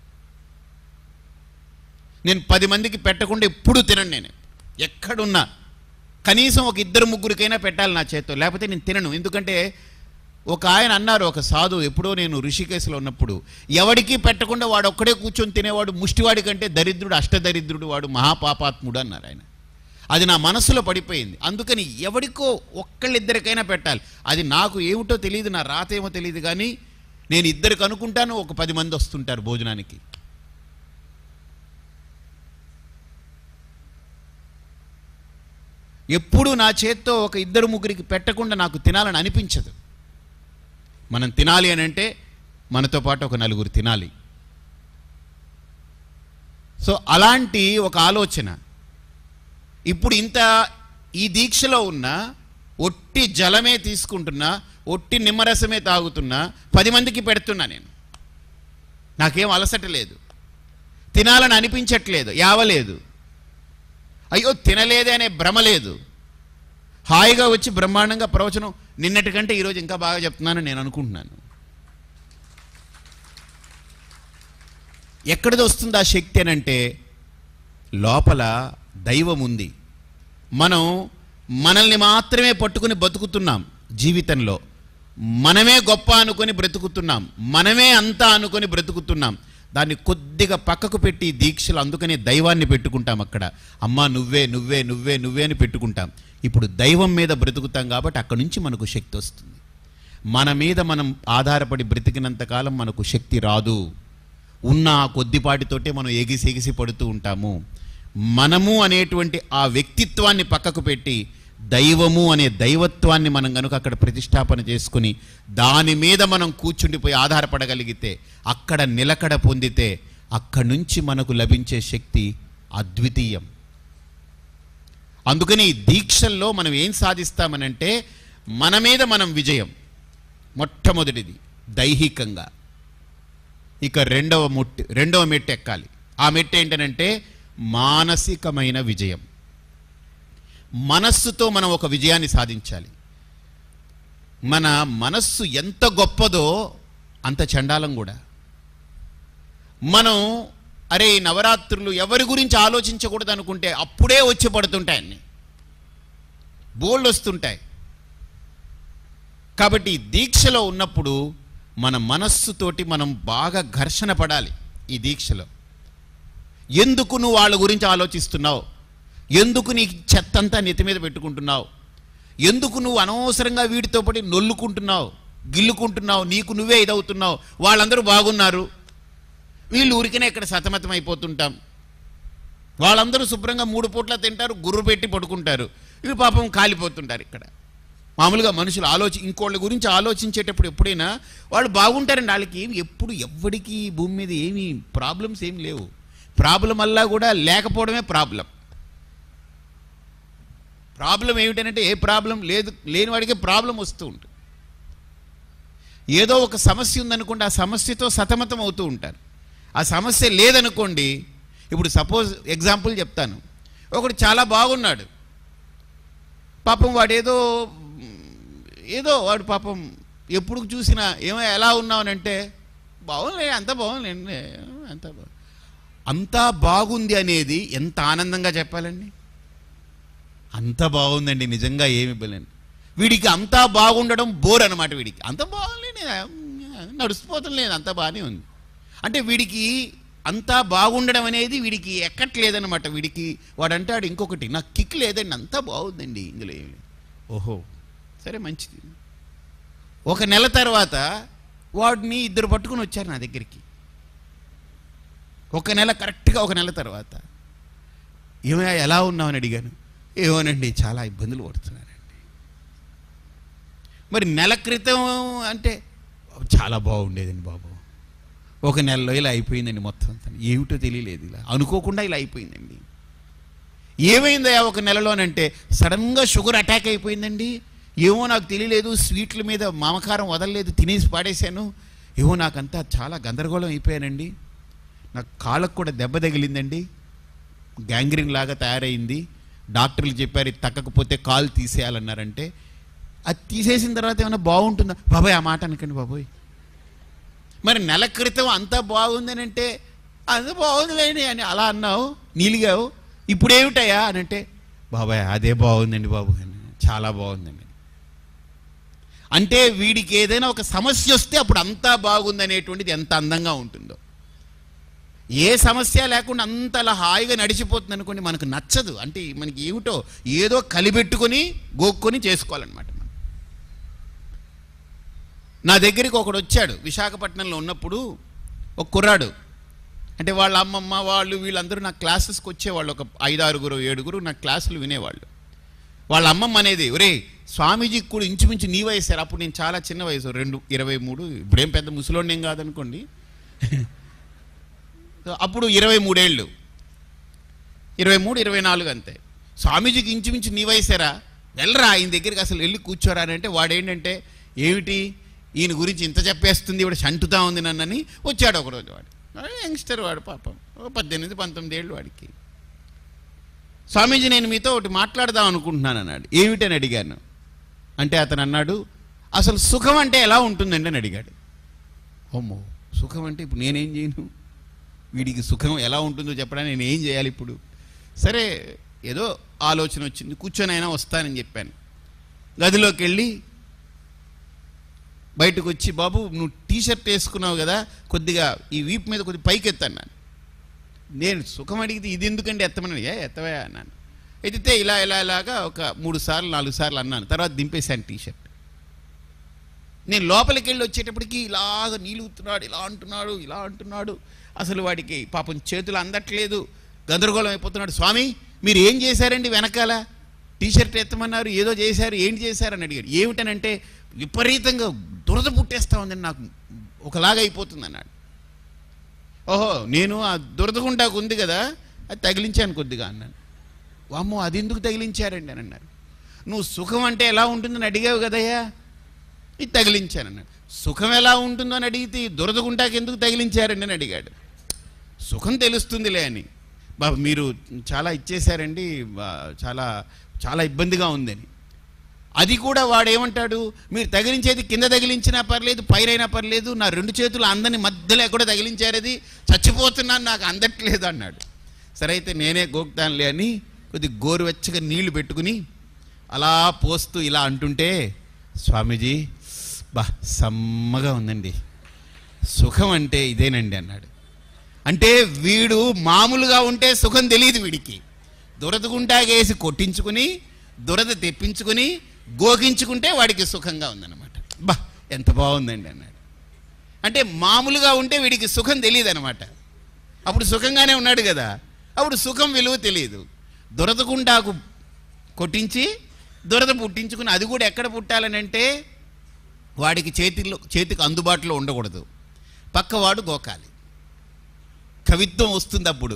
S1: నేను పది మందికి పెట్టకుండా ఎప్పుడు తినను నేను ఎక్కడున్నా కనీసం ఒక ఇద్దరు ముగ్గురికైనా పెట్టాలి నా చేత్తో లేకపోతే నేను తినను ఎందుకంటే ఒక ఆయన అన్నారు ఒక సాధు ఎప్పుడో నేను ఋషికేశ్లో ఉన్నప్పుడు ఎవడికి పెట్టకుండా వాడు ఒక్కడే కూర్చొని తినేవాడు ముష్టివాడి కంటే దరిద్రుడు అష్టదరిద్రుడు వాడు మహాపాపాత్ముడు అన్నారు ఆయన అది నా మనసులో పడిపోయింది అందుకని ఎవడికో ఒక్కళ్ళిద్దరికైనా పెట్టాలి అది నాకు ఏమిటో తెలియదు నా రాత ఏమో తెలియదు కానీ నేను ఇద్దరికి అనుకుంటాను ఒక పది మంది వస్తుంటారు భోజనానికి ఎప్పుడు నా చేత్తో ఒక ఇద్దరు ముగ్గురికి పెట్టకుండా నాకు తినాలని అనిపించదు మనం తినాలి అని అంటే మనతో పాటు ఒక నలుగురు తినాలి సో అలాంటి ఒక ఆలోచన ఇప్పుడు ఇంత ఈ దీక్షలో ఉన్న ఒట్టి జలమే తీసుకుంటున్నా ఒట్టి నిమ్మరసమే తాగుతున్నా పది మందికి పెడుతున్నా నేను నాకేం అలసట లేదు తినాలని అనిపించట్లేదు యావలేదు అయ్యో తినలేదే అనే భ్రమ లేదు హాయిగా వచ్చి బ్రహ్మాండంగా ప్రవచనం నిన్నటి కంటే ఈరోజు ఇంకా బాగా చెప్తున్నానని నేను అనుకుంటున్నాను ఎక్కడిది వస్తుంది ఆ శక్తి అని అంటే లోపల దైవం ఉంది మనం మనల్ని మాత్రమే పట్టుకుని బతుకుతున్నాం జీవితంలో మనమే గొప్ప అనుకొని బ్రతుకుతున్నాం మనమే అంతా అనుకొని బ్రతుకుతున్నాం దాన్ని కొద్దిగా పక్కకు పెట్టి ఈ దీక్షలు అందుకనే దైవాన్ని పెట్టుకుంటాం అక్కడ అమ్మా నువ్వే నువ్వే నువ్వే నువ్వే అని పెట్టుకుంటాం ఇప్పుడు దైవం మీద బ్రతుకుతాం కాబట్టి అక్కడి నుంచి మనకు శక్తి వస్తుంది మన మీద మనం ఆధారపడి బ్రతికినంతకాలం మనకు శక్తి రాదు ఉన్న ఆ కొద్దిపాటితోటే మనం ఎగిసి ఎగిసి పడుతూ ఉంటాము మనము అనేటువంటి ఆ వ్యక్తిత్వాన్ని పక్కకు పెట్టి దైవము అనే దైవత్వాన్ని మనం కనుక అక్కడ ప్రతిష్టాపన చేసుకుని దాని మీద మనం కూర్చుండిపోయి ఆధారపడగలిగితే అక్కడ నిలకడ పొందితే అక్కడి నుంచి మనకు లభించే శక్తి అద్వితీయం అందుకని ఈ దీక్షల్లో మనం ఏం సాధిస్తామనంటే మన మీద మనం విజయం మొట్టమొదటిది దైహికంగా ఇక రెండవ ముట్టి రెండవ మెట్టు ఎక్కాలి ఆ మెట్టు ఏంటనంటే మానసికమైన విజయం మనస్సుతో మనం ఒక విజయాన్ని సాధించాలి మన మనస్సు ఎంత గొప్పదో అంత చండాలం కూడా మనం అరే ఈ నవరాత్రులు ఎవరి గురించి ఆలోచించకూడదు అనుకుంటే అప్పుడే వచ్చి పడుతుంటాయి అన్ని బోల్డ్ వస్తుంటాయి కాబట్టి ఈ దీక్షలో ఉన్నప్పుడు మన మనస్సుతోటి మనం బాగా ఘర్షణ పడాలి ఈ దీక్షలో ఎందుకు నువ్వు వాళ్ళ గురించి ఆలోచిస్తున్నావు ఎందుకు నీ చెత్తంతా నెత్తి మీద పెట్టుకుంటున్నావు ఎందుకు నువ్వు అనవసరంగా వీటితో పడి నొల్లుకుంటున్నావు గిల్లుకుంటున్నావు నీకు నువ్వే ఇదవుతున్నావు వాళ్ళందరూ బాగున్నారు వీళ్ళు ఊరికనే ఇక్కడ సతమతం అయిపోతుంటాం వాళ్ళందరూ శుభ్రంగా మూడు పూట్ల తింటారు గుర్రు పెట్టి పడుకుంటారు వీళ్ళు పాపం కాలిపోతుంటారు ఇక్కడ మామూలుగా మనుషులు ఆలోచి ఇంకోళ్ళ గురించి ఆలోచించేటప్పుడు ఎప్పుడైనా వాళ్ళు బాగుంటారండి వాళ్ళకి ఏమి ఎప్పుడు ఎవ్వడికి ఈ భూమి మీద ఏమి ప్రాబ్లమ్స్ ఏమి లేవు ప్రాబ్లం వల్ల కూడా లేకపోవడమే ప్రాబ్లం ప్రాబ్లం ఏమిటంటే ఏ ప్రాబ్లం లేదు లేని వాడికి ప్రాబ్లం వస్తూ ఉంటుంది ఏదో ఒక సమస్య ఉందనుకోండి ఆ సమస్యతో సతమతం అవుతూ ఉంటారు ఆ సమస్య లేదనుకోండి ఇప్పుడు సపోజ్ ఎగ్జాంపుల్ చెప్తాను ఒకడు చాలా బాగున్నాడు పాపం వాడు ఏదో ఏదో వాడు పాపం ఎప్పుడు చూసినా ఏమో ఎలా ఉన్నావనంటే బాగుంది అంత బాగుంది అంత బా అంతా బాగుంది అనేది ఎంత ఆనందంగా చెప్పాలండి అంత బాగుందండి నిజంగా ఏమి ఇవ్వలేండి వీడికి అంతా బాగుండడం బోర్ అనమాట వీడికి అంత బాగుంది నడుస్తుపోతం లేదు అంత బాగానే ఉంది అంటే వీడికి అంతా బాగుండడం అనేది వీడికి ఎక్కట్లేదనమాట వీడికి వాడు అంటాడు ఇంకొకటి నాకు కిక్ లేదండి అంతా బాగుందండి ఇందులో ఏమి లేదు. ఓహో సరే మంచిది ఒక నెల తర్వాత వాడిని ఇద్దరు పట్టుకుని వచ్చారు నా దగ్గరికి ఒక నెల కరెక్ట్గా ఒక నెల తర్వాత ఏమయ్యా ఎలా ఉన్నావని అడిగాను ఏమోనండి చాలా ఇబ్బందులు పడుతున్నానండి మరి నెల క్రితం అంటే చాలా బాగుండేదండి బాబు ఒక నెలలో ఇలా అయిపోయిందండి మొత్తం అంతా ఏమిటో తెలియలేదు ఇలా అనుకోకుండా ఇలా అయిపోయిందండి ఏమైందయ్యా ఒక నెలలోనంటే సడన్గా షుగర్ అటాక్ అయిపోయిందండి ఏమో నాకు తెలియలేదు స్వీట్ల మీద మామకారం వదలలేదు తినేసి పాడేశాను ఏమో నాకంతా చాలా గందరగోళం అయిపోయానండి నాకు కాళ్ళకు కూడా దెబ్బ తగిలిందండి గ్యాంగ్రీన్ లాగా తయారైంది డాక్టర్లు చెప్పారు ఇది తగ్గకపోతే కాలు తీసేయాలన్నారంటే అది తీసేసిన తర్వాత ఏమైనా బాగుంటుందా బాబాయ్ ఆ మాట అనకండి బాబోయ్ మరి నెల క్రితం అంతా బాగుందని అంటే అంత బాగుందిలేండి అని అలా అన్నావు నీలిగావు ఇప్పుడు ఏమిటయ్యా అని అంటే బాబాయ్ అదే బాగుందండి బాబు అని చాలా బాగుందండి అంటే వీడికి ఏదైనా ఒక సమస్య వస్తే అప్పుడు అంతా బాగుందనేటువంటిది ఎంత అందంగా ఉంటుందో ఏ సమస్య లేకుండా అంత అలా హాయిగా నడిచిపోతుంది అనుకోండి మనకు నచ్చదు అంటే మనకి ఏమిటో ఏదో కలిపెట్టుకొని గోక్కొని చేసుకోవాలన్నమాట మనం నా దగ్గరికి ఒకడు వచ్చాడు విశాఖపట్నంలో ఉన్నప్పుడు ఒక కుర్రాడు అంటే వాళ్ళ అమ్మమ్మ వాళ్ళు వీళ్ళందరూ నా క్లాసెస్కి వచ్చేవాళ్ళు ఒక ఐదు ఆరుగురు ఏడుగురు నా క్లాసులు వినేవాళ్ళు వాళ్ళ అమ్మమ్మ అనేది ఒరే స్వామీజీకి కూడా ఇంచుమించు నీ వయసు అప్పుడు నేను చాలా చిన్న వయసు రెండు ఇరవై మూడు ఇప్పుడేం పెద్ద ముసలోడిని ఏం కాదనుకోండి అప్పుడు ఇరవై మూడేళ్ళు ఇరవై మూడు ఇరవై నాలుగు అంతే స్వామీజీకి ఇంచుమించు నీ వయసేరా వెళ్ళరా ఆయన దగ్గరికి అసలు వెళ్ళి కూర్చోరా అని అంటే వాడేంటంటే ఏమిటి ఈయన గురించి ఇంత చెప్పేస్తుంది ఇవిడ చంటుతా ఉంది నన్నని వచ్చాడు ఒకరోజు వాడు వాడు యంగ్స్టర్ వాడు పాపం ఒక పద్దెనిమిది పంతొమ్మిది ఏళ్ళు వాడికి స్వామీజీ నేను మీతో ఒకటి మాట్లాడదాం అనుకుంటున్నాను అన్నాడు ఏమిటని అడిగాను అంటే అతను అన్నాడు అసలు సుఖం అంటే ఎలా ఉంటుందండి అని అడిగాడు అమ్మో సుఖం అంటే ఇప్పుడు నేనేం చేయను వీడికి సుఖం ఎలా ఉంటుందో చెప్పడానికి నేను ఏం చేయాలి ఇప్పుడు సరే ఏదో ఆలోచన వచ్చింది కూర్చొని అయినా వస్తానని చెప్పాను గదిలోకి వెళ్ళి బయటకు వచ్చి బాబు నువ్వు టీ షర్ట్ వేసుకున్నావు కదా కొద్దిగా ఈ వీపు మీద కొద్దిగా పైకి ఎత్తన్నాను నేను సుఖం అడిగితే ఇది ఎందుకంటే ఎత్తమని ఏ ఎత్తవా అన్నాను ఎత్తితే ఇలా ఇలా ఇలాగా ఒక మూడు సార్లు నాలుగు సార్లు అన్నాను తర్వాత దింపేశాను టీ షర్ట్ నేను లోపలికి వెళ్ళి వచ్చేటప్పటికి ఇలాగ నీలుగుతున్నాడు ఇలా అంటున్నాడు ఇలా అంటున్నాడు అసలు వాడికి పాపం చేతులు అందట్లేదు గందరగోళం అయిపోతున్నాడు స్వామి మీరు ఏం చేశారండి వెనకాల టీ షర్ట్ ఎత్తమన్నారు ఏదో చేశారు ఏంటి చేశారని అడిగాడు ఏమిటనంటే విపరీతంగా దురద పుట్టేస్తా ఉందని నాకు ఒకలాగా అయిపోతుంది అన్నాడు ఓహో నేను ఆ దురదగుండాకు ఉంది కదా అది తగిలించాను కొద్దిగా అన్నాను వామ్మో అది ఎందుకు తగిలించారండి అని అన్నారు నువ్వు సుఖం అంటే ఎలా ఉంటుందని అడిగావు కదయ్యా ఇది తగిలించాను అన్నాడు సుఖం ఎలా ఉంటుందో అని అడిగితే ఈ దురదగుంటాకి ఎందుకు తగిలించారండి అని అడిగాడు సుఖం తెలుస్తుందిలే అని బాబు మీరు చాలా ఇచ్చేశారండి బా- చాలా చాలా ఇబ్బందిగా ఉందని అది కూడా వాడు ఏమంటాడు మీరు తగిలించేది కింద తగిలించినా పర్లేదు పైరైనా పర్లేదు నా రెండు చేతులు అందని మధ్యలో కూడా తగిలించారు అది చచ్చిపోతున్నాను నాకు అందట్లేదు అన్నాడు సరే అయితే నేనే గోక్తానులే అని కొద్ది గోరువెచ్చగా నీళ్లు పెట్టుకుని అలా పోస్తూ ఇలా అంటుంటే స్వామీజీ బా సమ్మగా ఉందండి సుఖం అంటే ఇదేనండి అన్నాడు అంటే వీడు మామూలుగా ఉంటే సుఖం తెలియదు వీడికి దురదగుంటాగేసి కొట్టించుకుని దురద తెప్పించుకుని గోకించుకుంటే వాడికి సుఖంగా ఉందన్నమాట బా ఎంత బాగుందండి అన్నాడు అంటే మామూలుగా ఉంటే వీడికి సుఖం తెలియదు అనమాట అప్పుడు సుఖంగానే ఉన్నాడు కదా అప్పుడు సుఖం విలువ తెలియదు దురదగుండాకు కొట్టించి దురద పుట్టించుకుని అది కూడా ఎక్కడ పుట్టాలని అంటే వాడికి చేతిలో చేతికి అందుబాటులో ఉండకూడదు పక్కవాడు గోకాలి కవిత్వం వస్తుంది అప్పుడు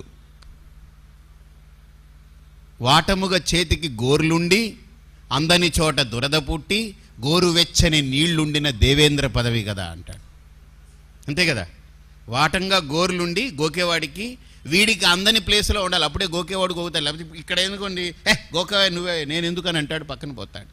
S1: వాటముగా చేతికి గోర్లుండి అందని చోట దురద పుట్టి గోరువెచ్చని నీళ్లుండిన దేవేంద్ర పదవి కదా అంటాడు అంతే కదా వాటంగా గోర్లుండి గోకేవాడికి వీడికి అందని ప్లేస్లో ఉండాలి అప్పుడే గోకేవాడు గోకుతాడు లేకపోతే ఇక్కడ ఎందుకోండి ఏ గోకా నువ్వే నేను ఎందుకని అంటాడు పక్కన పోతాడు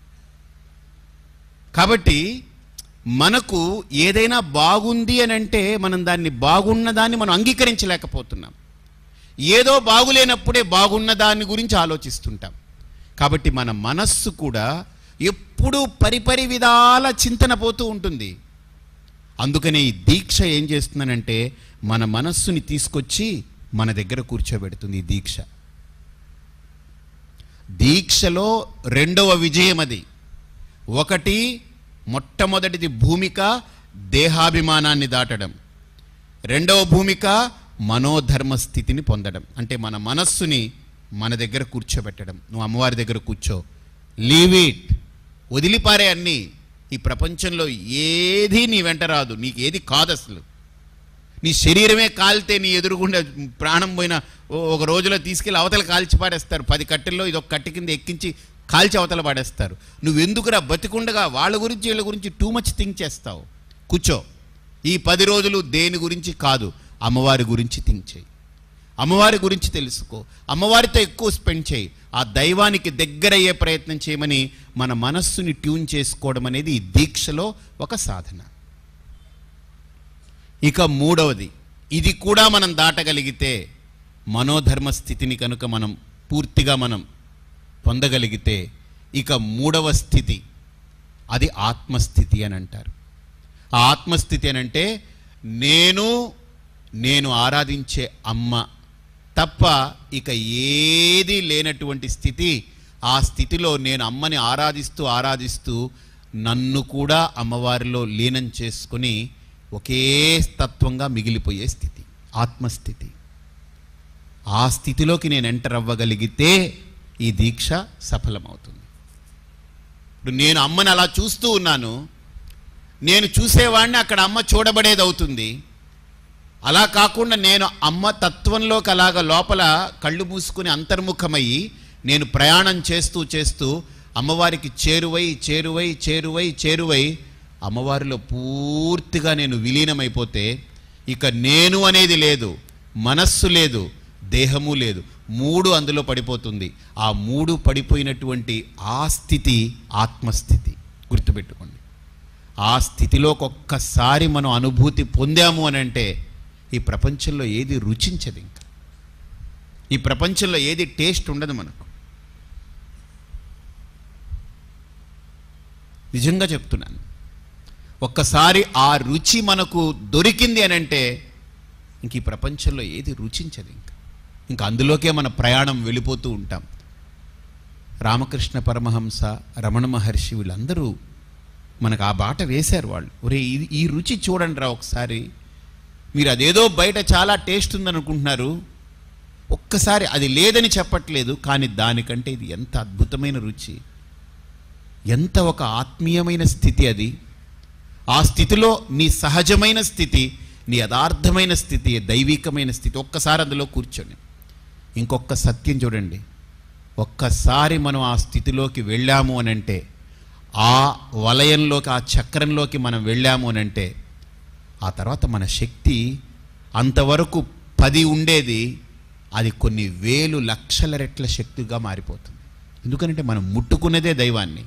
S1: కాబట్టి మనకు ఏదైనా బాగుంది అని అంటే మనం దాన్ని బాగున్న దాన్ని మనం అంగీకరించలేకపోతున్నాం ఏదో బాగులేనప్పుడే బాగున్న దాని గురించి ఆలోచిస్తుంటాం కాబట్టి మన మనస్సు కూడా ఎప్పుడూ పరిపరి విధాల చింతన పోతూ ఉంటుంది అందుకనే ఈ దీక్ష ఏం చేస్తుందనంటే మన మనస్సుని తీసుకొచ్చి మన దగ్గర కూర్చోబెడుతుంది ఈ దీక్ష దీక్షలో రెండవ విజయం అది ఒకటి మొట్టమొదటిది భూమిక దేహాభిమానాన్ని దాటడం రెండవ భూమిక మనోధర్మ స్థితిని పొందడం అంటే మన మనస్సుని మన దగ్గర కూర్చోబెట్టడం నువ్వు అమ్మవారి దగ్గర కూర్చో లీవ్ ఇట్ వదిలిపారే అన్నీ ఈ ప్రపంచంలో ఏది నీ వెంట రాదు నీకు ఏది కాదు అసలు నీ శరీరమే కాలితే నీ ఎదురుగుండా ప్రాణం పోయిన ఓ- ఒక రోజులో తీసుకెళ్ళి అవతల కాల్చి పాడేస్తారు పది కట్టెల్లో ఇది ఒక కట్టె కింద ఎక్కించి కాల్చి అవతల పాడేస్తారు నువ్వెందుకురా బతికుండగా వాళ్ళ గురించి వీళ్ళ గురించి టూ మచ్ థింక్ చేస్తావు కూర్చో ఈ పది రోజులు దేని గురించి కాదు అమ్మవారి గురించి థింక్ చేయి అమ్మవారి గురించి తెలుసుకో అమ్మవారితో ఎక్కువ స్పెండ్ చేయి ఆ దైవానికి దగ్గరయ్యే ప్రయత్నం చేయమని మన మనస్సుని ట్యూన్ చేసుకోవడం అనేది ఈ దీక్షలో ఒక సాధన ఇక మూడవది ఇది కూడా మనం దాటగలిగితే మనోధర్మ స్థితిని కనుక మనం పూర్తిగా మనం పొందగలిగితే ఇక మూడవ స్థితి అది ఆత్మస్థితి అని అంటారు ఆ ఆత్మస్థితి అని అంటే నేను నేను ఆరాధించే అమ్మ తప్ప ఇక ఏది లేనటువంటి స్థితి ఆ స్థితిలో నేను అమ్మని ఆరాధిస్తూ ఆరాధిస్తూ నన్ను కూడా అమ్మవారిలో లీనం చేసుకుని ఒకే తత్వంగా మిగిలిపోయే స్థితి ఆత్మస్థితి ఆ స్థితిలోకి నేను ఎంటర్ అవ్వగలిగితే ఈ దీక్ష సఫలమవుతుంది ఇప్పుడు నేను అమ్మని అలా చూస్తూ ఉన్నాను నేను చూసేవాడిని అక్కడ అమ్మ చూడబడేది అవుతుంది అలా కాకుండా నేను అమ్మ తత్వంలోకి అలాగ లోపల కళ్ళు మూసుకుని అంతర్ముఖమయ్యి నేను ప్రయాణం చేస్తూ చేస్తూ అమ్మవారికి చేరువై చేరువై చేరువై చేరువై అమ్మవారిలో పూర్తిగా నేను విలీనమైపోతే ఇక నేను అనేది లేదు మనస్సు లేదు దేహము లేదు మూడు అందులో పడిపోతుంది ఆ మూడు పడిపోయినటువంటి ఆ స్థితి ఆత్మస్థితి గుర్తుపెట్టుకోండి ఆ స్థితిలోకి ఒక్కసారి మనం అనుభూతి పొందాము అని అంటే ఈ ప్రపంచంలో ఏది రుచించదు ఇంకా ఈ ప్రపంచంలో ఏది టేస్ట్ ఉండదు మనకు నిజంగా చెప్తున్నాను ఒక్కసారి ఆ రుచి మనకు దొరికింది అని అంటే ఇంక ఈ ప్రపంచంలో ఏది రుచించదు ఇంకా ఇంకా అందులోకే మన ప్రయాణం వెళ్ళిపోతూ ఉంటాం రామకృష్ణ పరమహంస రమణ మహర్షి వీళ్ళందరూ మనకు ఆ బాట వేశారు వాళ్ళు ఒరే ఇది ఈ రుచి చూడండి రా ఒకసారి మీరు అదేదో బయట చాలా టేస్ట్ ఉందనుకుంటున్నారు ఒక్కసారి అది లేదని చెప్పట్లేదు కానీ దానికంటే ఇది ఎంత అద్భుతమైన రుచి ఎంత ఒక ఆత్మీయమైన స్థితి అది ఆ స్థితిలో నీ సహజమైన స్థితి నీ యథార్థమైన స్థితి దైవికమైన స్థితి ఒక్కసారి అందులో కూర్చొని ఇంకొక సత్యం చూడండి ఒక్కసారి మనం ఆ స్థితిలోకి వెళ్ళాము అని అంటే ఆ వలయంలోకి ఆ చక్రంలోకి మనం వెళ్ళాము అని అంటే ఆ తర్వాత మన శక్తి అంతవరకు పది ఉండేది అది కొన్ని వేలు లక్షల రెట్ల శక్తిగా మారిపోతుంది ఎందుకంటే మనం ముట్టుకున్నదే దైవాన్ని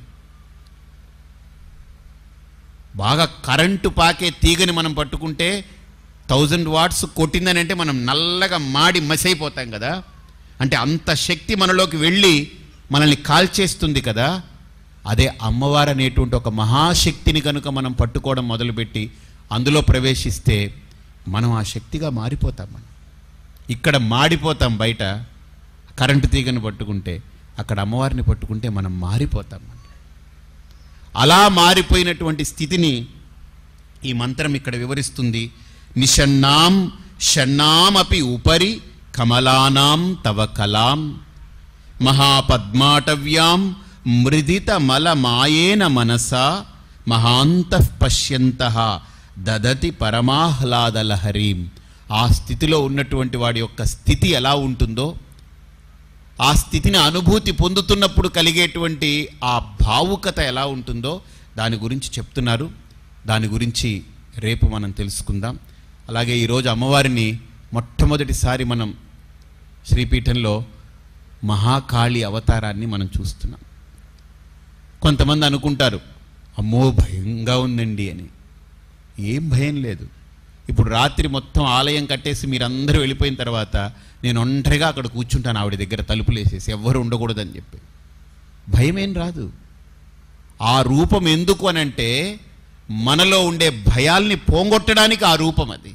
S1: బాగా కరెంటు పాకే తీగని మనం పట్టుకుంటే థౌజండ్ వాట్స్ కొట్టిందని అంటే మనం నల్లగా మాడి మసైపోతాం కదా అంటే అంత శక్తి మనలోకి వెళ్ళి మనల్ని కాల్చేస్తుంది కదా అదే అమ్మవారు అనేటువంటి ఒక మహాశక్తిని కనుక మనం పట్టుకోవడం మొదలుపెట్టి అందులో ప్రవేశిస్తే మనం ఆ శక్తిగా మారిపోతాం మనం ఇక్కడ మాడిపోతాం బయట కరెంటు తీగని పట్టుకుంటే అక్కడ అమ్మవారిని పట్టుకుంటే మనం మారిపోతాం మనం అలా మారిపోయినటువంటి స్థితిని ఈ మంత్రం ఇక్కడ వివరిస్తుంది నిషన్నాం షన్నామపి ఉపరి కమలానాం తవ కలాం మహాపద్మాటవ్యాం మృదిత మల మాయేన మనసా మహాంతః పశ్యంత దదతి పరమాహ్లాదలహరీం ఆ స్థితిలో ఉన్నటువంటి వాడి యొక్క స్థితి ఎలా ఉంటుందో ఆ స్థితిని అనుభూతి పొందుతున్నప్పుడు కలిగేటువంటి ఆ భావుకత ఎలా ఉంటుందో దాని గురించి చెప్తున్నారు దాని గురించి రేపు మనం తెలుసుకుందాం అలాగే ఈరోజు అమ్మవారిని మొట్టమొదటిసారి మనం శ్రీపీఠంలో మహాకాళి అవతారాన్ని మనం చూస్తున్నాం కొంతమంది అనుకుంటారు అమ్మో భయంగా ఉందండి అని ఏం భయం లేదు ఇప్పుడు రాత్రి మొత్తం ఆలయం కట్టేసి మీరందరూ వెళ్ళిపోయిన తర్వాత నేను ఒంటరిగా అక్కడ కూర్చుంటాను ఆవిడ దగ్గర తలుపులు వేసేసి ఎవ్వరు ఉండకూడదని చెప్పి భయం ఏం రాదు ఆ రూపం ఎందుకు అనంటే మనలో ఉండే భయాల్ని పోంగొట్టడానికి ఆ రూపం అది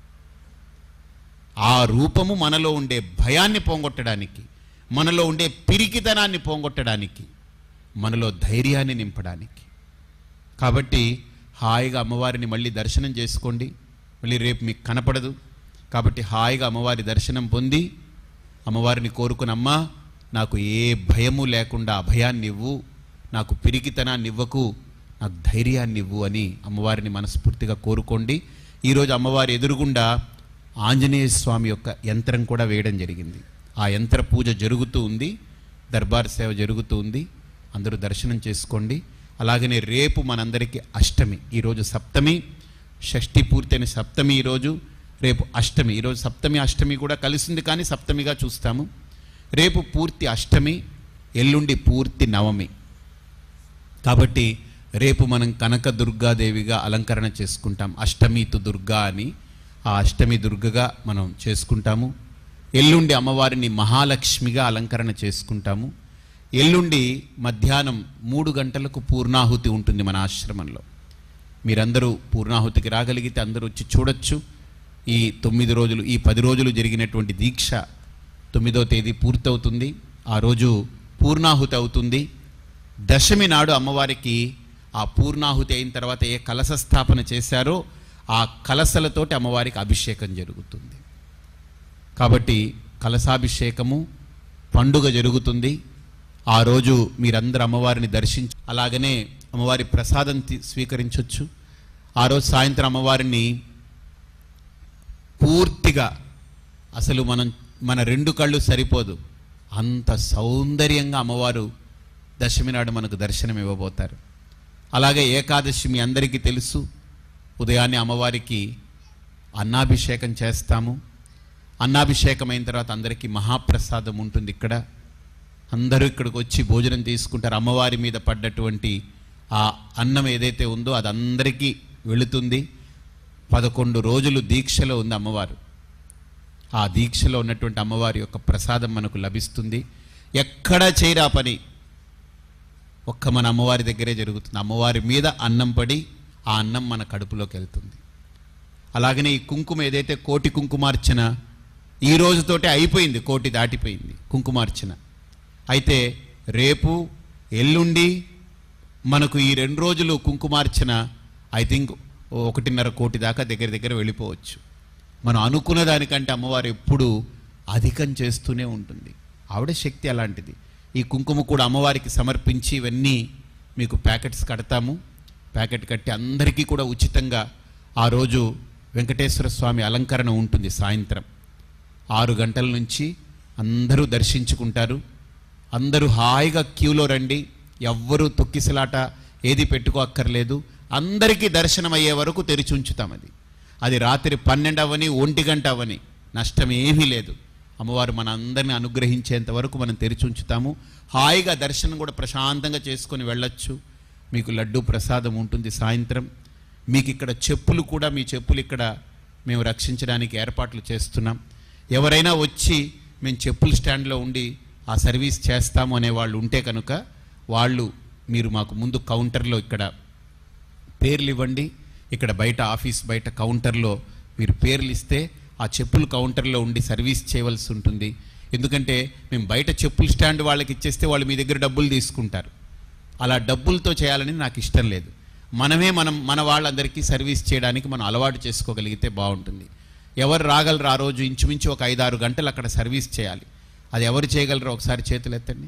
S1: ఆ రూపము మనలో ఉండే భయాన్ని పోంగొట్టడానికి మనలో ఉండే పిరికితనాన్ని పోంగొట్టడానికి మనలో ధైర్యాన్ని నింపడానికి కాబట్టి హాయిగా అమ్మవారిని మళ్ళీ దర్శనం చేసుకోండి మళ్ళీ రేపు మీకు కనపడదు కాబట్టి హాయిగా అమ్మవారి దర్శనం పొంది అమ్మవారిని కోరుకుని అమ్మా నాకు ఏ భయము లేకుండా అభయాన్ని ఇవ్వు నాకు పిరికితనాన్ని ఇవ్వకు నాకు ధైర్యాన్ని ఇవ్వు అని అమ్మవారిని మనస్ఫూర్తిగా కోరుకోండి ఈరోజు అమ్మవారి ఎదురుగుండా ఆంజనేయ స్వామి యొక్క యంత్రం కూడా వేయడం జరిగింది ఆ యంత్ర పూజ జరుగుతూ ఉంది దర్బార్ సేవ జరుగుతూ ఉంది అందరూ దర్శనం చేసుకోండి అలాగనే రేపు మనందరికీ అష్టమి ఈరోజు సప్తమి షష్ఠి పూర్తయిన సప్తమి ఈరోజు రేపు అష్టమి ఈరోజు సప్తమి అష్టమి కూడా కలిసింది కానీ సప్తమిగా చూస్తాము రేపు పూర్తి అష్టమి ఎల్లుండి పూర్తి నవమి కాబట్టి రేపు మనం కనక దుర్గాదేవిగా అలంకరణ చేసుకుంటాం అష్టమితు దుర్గా అని ఆ అష్టమి దుర్గగా మనం చేసుకుంటాము ఎల్లుండి అమ్మవారిని మహాలక్ష్మిగా అలంకరణ చేసుకుంటాము ఎల్లుండి మధ్యాహ్నం మూడు గంటలకు పూర్ణాహుతి ఉంటుంది మన ఆశ్రమంలో మీరందరూ పూర్ణాహుతికి రాగలిగితే అందరూ వచ్చి చూడొచ్చు ఈ తొమ్మిది రోజులు ఈ పది రోజులు జరిగినటువంటి దీక్ష తొమ్మిదో తేదీ పూర్తవుతుంది ఆ రోజు పూర్ణాహుతి అవుతుంది దశమి నాడు అమ్మవారికి ఆ పూర్ణాహుతి అయిన తర్వాత ఏ కలశ స్థాపన చేశారో ఆ కలశలతోటి అమ్మవారికి అభిషేకం జరుగుతుంది కాబట్టి కలశాభిషేకము పండుగ జరుగుతుంది ఆ రోజు మీరందరూ అమ్మవారిని దర్శించి అలాగనే అమ్మవారి ప్రసాదం తీ- స్వీకరించవచ్చు ఆ రోజు సాయంత్రం అమ్మవారిని పూర్తిగా అసలు మనం మన రెండు కళ్ళు సరిపోదు అంత సౌందర్యంగా అమ్మవారు దశమి నాడు మనకు దర్శనం ఇవ్వబోతారు అలాగే ఏకాదశి మీ అందరికీ తెలుసు ఉదయాన్నే అమ్మవారికి అన్నాభిషేకం చేస్తాము అన్నాభిషేకం అయిన తర్వాత అందరికీ మహాప్రసాదం ఉంటుంది ఇక్కడ అందరూ ఇక్కడికి వచ్చి భోజనం తీసుకుంటారు అమ్మవారి మీద పడ్డటువంటి ఆ అన్నం ఏదైతే ఉందో అది అందరికీ వెళుతుంది పదకొండు రోజులు దీక్షలో ఉంది అమ్మవారు ఆ దీక్షలో ఉన్నటువంటి అమ్మవారి యొక్క ప్రసాదం మనకు లభిస్తుంది ఎక్కడా చేయరా పని ఒక్క మన అమ్మవారి దగ్గరే జరుగుతుంది అమ్మవారి మీద అన్నం పడి ఆ అన్నం మన కడుపులోకి వెళ్తుంది అలాగనే ఈ కుంకుమ ఏదైతే కోటి కుంకుమార్చన ఈ రోజుతోటే అయిపోయింది కోటి దాటిపోయింది కుంకుమార్చన అయితే రేపు ఎల్లుండి మనకు ఈ రెండు రోజులు కుంకుమార్చన ఐ థింక్ ఒకటిన్నర కోటి దాకా దగ్గర దగ్గర వెళ్ళిపోవచ్చు మనం అనుకున్న దానికంటే అమ్మవారు ఎప్పుడు అధికం చేస్తూనే ఉంటుంది ఆవిడ శక్తి అలాంటిది ఈ కుంకుమ కూడా అమ్మవారికి సమర్పించి ఇవన్నీ మీకు ప్యాకెట్స్ కడతాము ప్యాకెట్ కట్టి అందరికీ కూడా ఉచితంగా ఆ రోజు వెంకటేశ్వర స్వామి అలంకరణ ఉంటుంది సాయంత్రం ఆరు గంటల నుంచి అందరూ దర్శించుకుంటారు అందరూ హాయిగా క్యూలో రండి ఎవ్వరూ తొక్కిసలాట ఏది పెట్టుకో అక్కర్లేదు అందరికీ దర్శనం అయ్యే వరకు తెరిచి ఉంచుతాం అది అది రాత్రి పన్నెండు అవని ఒంటి గంట అవని నష్టం ఏమీ లేదు అమ్మవారు మన అందరిని అనుగ్రహించేంత వరకు మనం తెరిచి ఉంచుతాము హాయిగా దర్శనం కూడా ప్రశాంతంగా చేసుకొని వెళ్ళొచ్చు మీకు లడ్డు ప్రసాదం ఉంటుంది సాయంత్రం మీకు ఇక్కడ చెప్పులు కూడా మీ చెప్పులు ఇక్కడ మేము రక్షించడానికి ఏర్పాట్లు చేస్తున్నాం ఎవరైనా వచ్చి మేము చెప్పుల స్టాండ్లో ఉండి ఆ సర్వీస్ చేస్తాము అనే వాళ్ళు ఉంటే కనుక వాళ్ళు మీరు మాకు ముందు కౌంటర్లో ఇక్కడ పేర్లు ఇవ్వండి ఇక్కడ బయట ఆఫీస్ బయట కౌంటర్లో మీరు పేర్లు ఇస్తే ఆ చెప్పులు కౌంటర్లో ఉండి సర్వీస్ చేయవలసి ఉంటుంది ఎందుకంటే మేము బయట చెప్పులు స్టాండ్ వాళ్ళకి ఇచ్చేస్తే వాళ్ళు మీ దగ్గర డబ్బులు తీసుకుంటారు అలా డబ్బులతో చేయాలని నాకు ఇష్టం లేదు మనమే మనం మన వాళ్ళందరికీ సర్వీస్ చేయడానికి మనం అలవాటు చేసుకోగలిగితే బాగుంటుంది ఎవరు రాగలరు ఆ రోజు ఇంచుమించు ఒక ఐదారు గంటలు అక్కడ సర్వీస్ చేయాలి అది ఎవరు చేయగలరో ఒకసారి చేతులు ఎత్తండి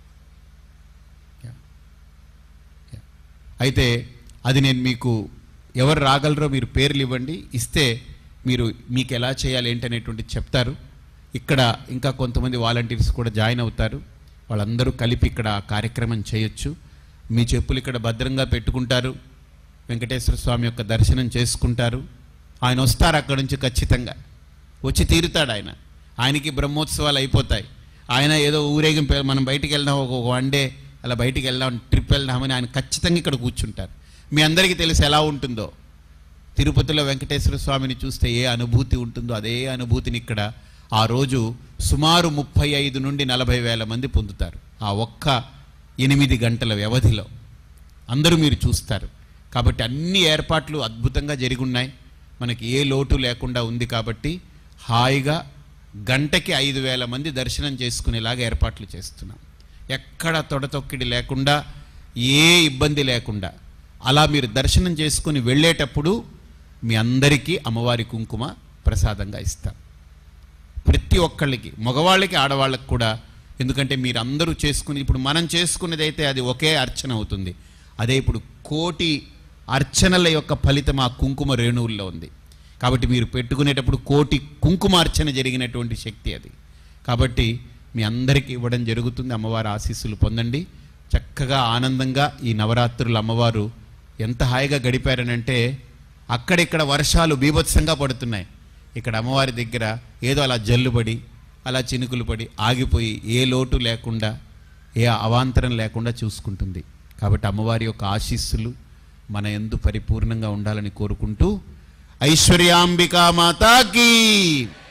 S1: అయితే అది నేను మీకు ఎవరు రాగలరో మీరు పేర్లు ఇవ్వండి ఇస్తే మీరు మీకు ఎలా చేయాలి ఏంటి అనేటువంటి చెప్తారు ఇక్కడ ఇంకా కొంతమంది వాలంటీర్స్ కూడా జాయిన్ అవుతారు వాళ్ళందరూ కలిపి ఇక్కడ ఆ కార్యక్రమం చేయొచ్చు మీ చెప్పులు ఇక్కడ భద్రంగా పెట్టుకుంటారు వెంకటేశ్వర స్వామి యొక్క దర్శనం చేసుకుంటారు ఆయన వస్తారు అక్కడి నుంచి ఖచ్చితంగా వచ్చి తీరుతాడు ఆయన ఆయనకి బ్రహ్మోత్సవాలు అయిపోతాయి ఆయన ఏదో ఊరేగింపు మనం బయటికి వెళ్దాం ఒక వన్ డే అలా బయటికి వెళ్దాం ట్రిప్ వెళ్దామని ఆయన ఖచ్చితంగా ఇక్కడ కూర్చుంటారు మీ అందరికీ తెలుసు ఎలా ఉంటుందో తిరుపతిలో వెంకటేశ్వర స్వామిని చూస్తే ఏ అనుభూతి ఉంటుందో అదే అనుభూతిని ఇక్కడ ఆ రోజు సుమారు ముప్పై ఐదు నుండి నలభై వేల మంది పొందుతారు ఆ ఒక్క ఎనిమిది గంటల వ్యవధిలో అందరూ మీరు చూస్తారు కాబట్టి అన్ని ఏర్పాట్లు అద్భుతంగా జరిగి ఉన్నాయి మనకి ఏ లోటు లేకుండా ఉంది కాబట్టి హాయిగా గంటకి ఐదు వేల మంది దర్శనం చేసుకునేలాగా ఏర్పాట్లు చేస్తున్నాం ఎక్కడ తొడతొక్కిడి లేకుండా ఏ ఇబ్బంది లేకుండా అలా మీరు దర్శనం చేసుకుని వెళ్ళేటప్పుడు మీ అందరికీ అమ్మవారి కుంకుమ ప్రసాదంగా ఇస్తాం ప్రతి ఒక్కళ్ళకి మగవాళ్ళకి ఆడవాళ్ళకి కూడా ఎందుకంటే మీరు అందరూ చేసుకుని ఇప్పుడు మనం చేసుకునేది అయితే అది ఒకే అర్చన అవుతుంది అదే ఇప్పుడు కోటి అర్చనల యొక్క ఫలితం ఆ కుంకుమ రేణువుల్లో ఉంది కాబట్టి మీరు పెట్టుకునేటప్పుడు కోటి కుంకుమార్చన జరిగినటువంటి శక్తి అది కాబట్టి మీ అందరికీ ఇవ్వడం జరుగుతుంది అమ్మవారి ఆశీస్సులు పొందండి చక్కగా ఆనందంగా ఈ నవరాత్రులు అమ్మవారు ఎంత హాయిగా గడిపారనంటే అక్కడిక్కడ వర్షాలు బీభత్సంగా పడుతున్నాయి ఇక్కడ అమ్మవారి దగ్గర ఏదో అలా జల్లుపడి అలా చినుకులు పడి ఆగిపోయి ఏ లోటు లేకుండా ఏ అవాంతరం లేకుండా చూసుకుంటుంది కాబట్టి అమ్మవారి యొక్క ఆశీస్సులు మన ఎందు పరిపూర్ణంగా ఉండాలని కోరుకుంటూ ఐశ్వర్యాంబికా మాతాకి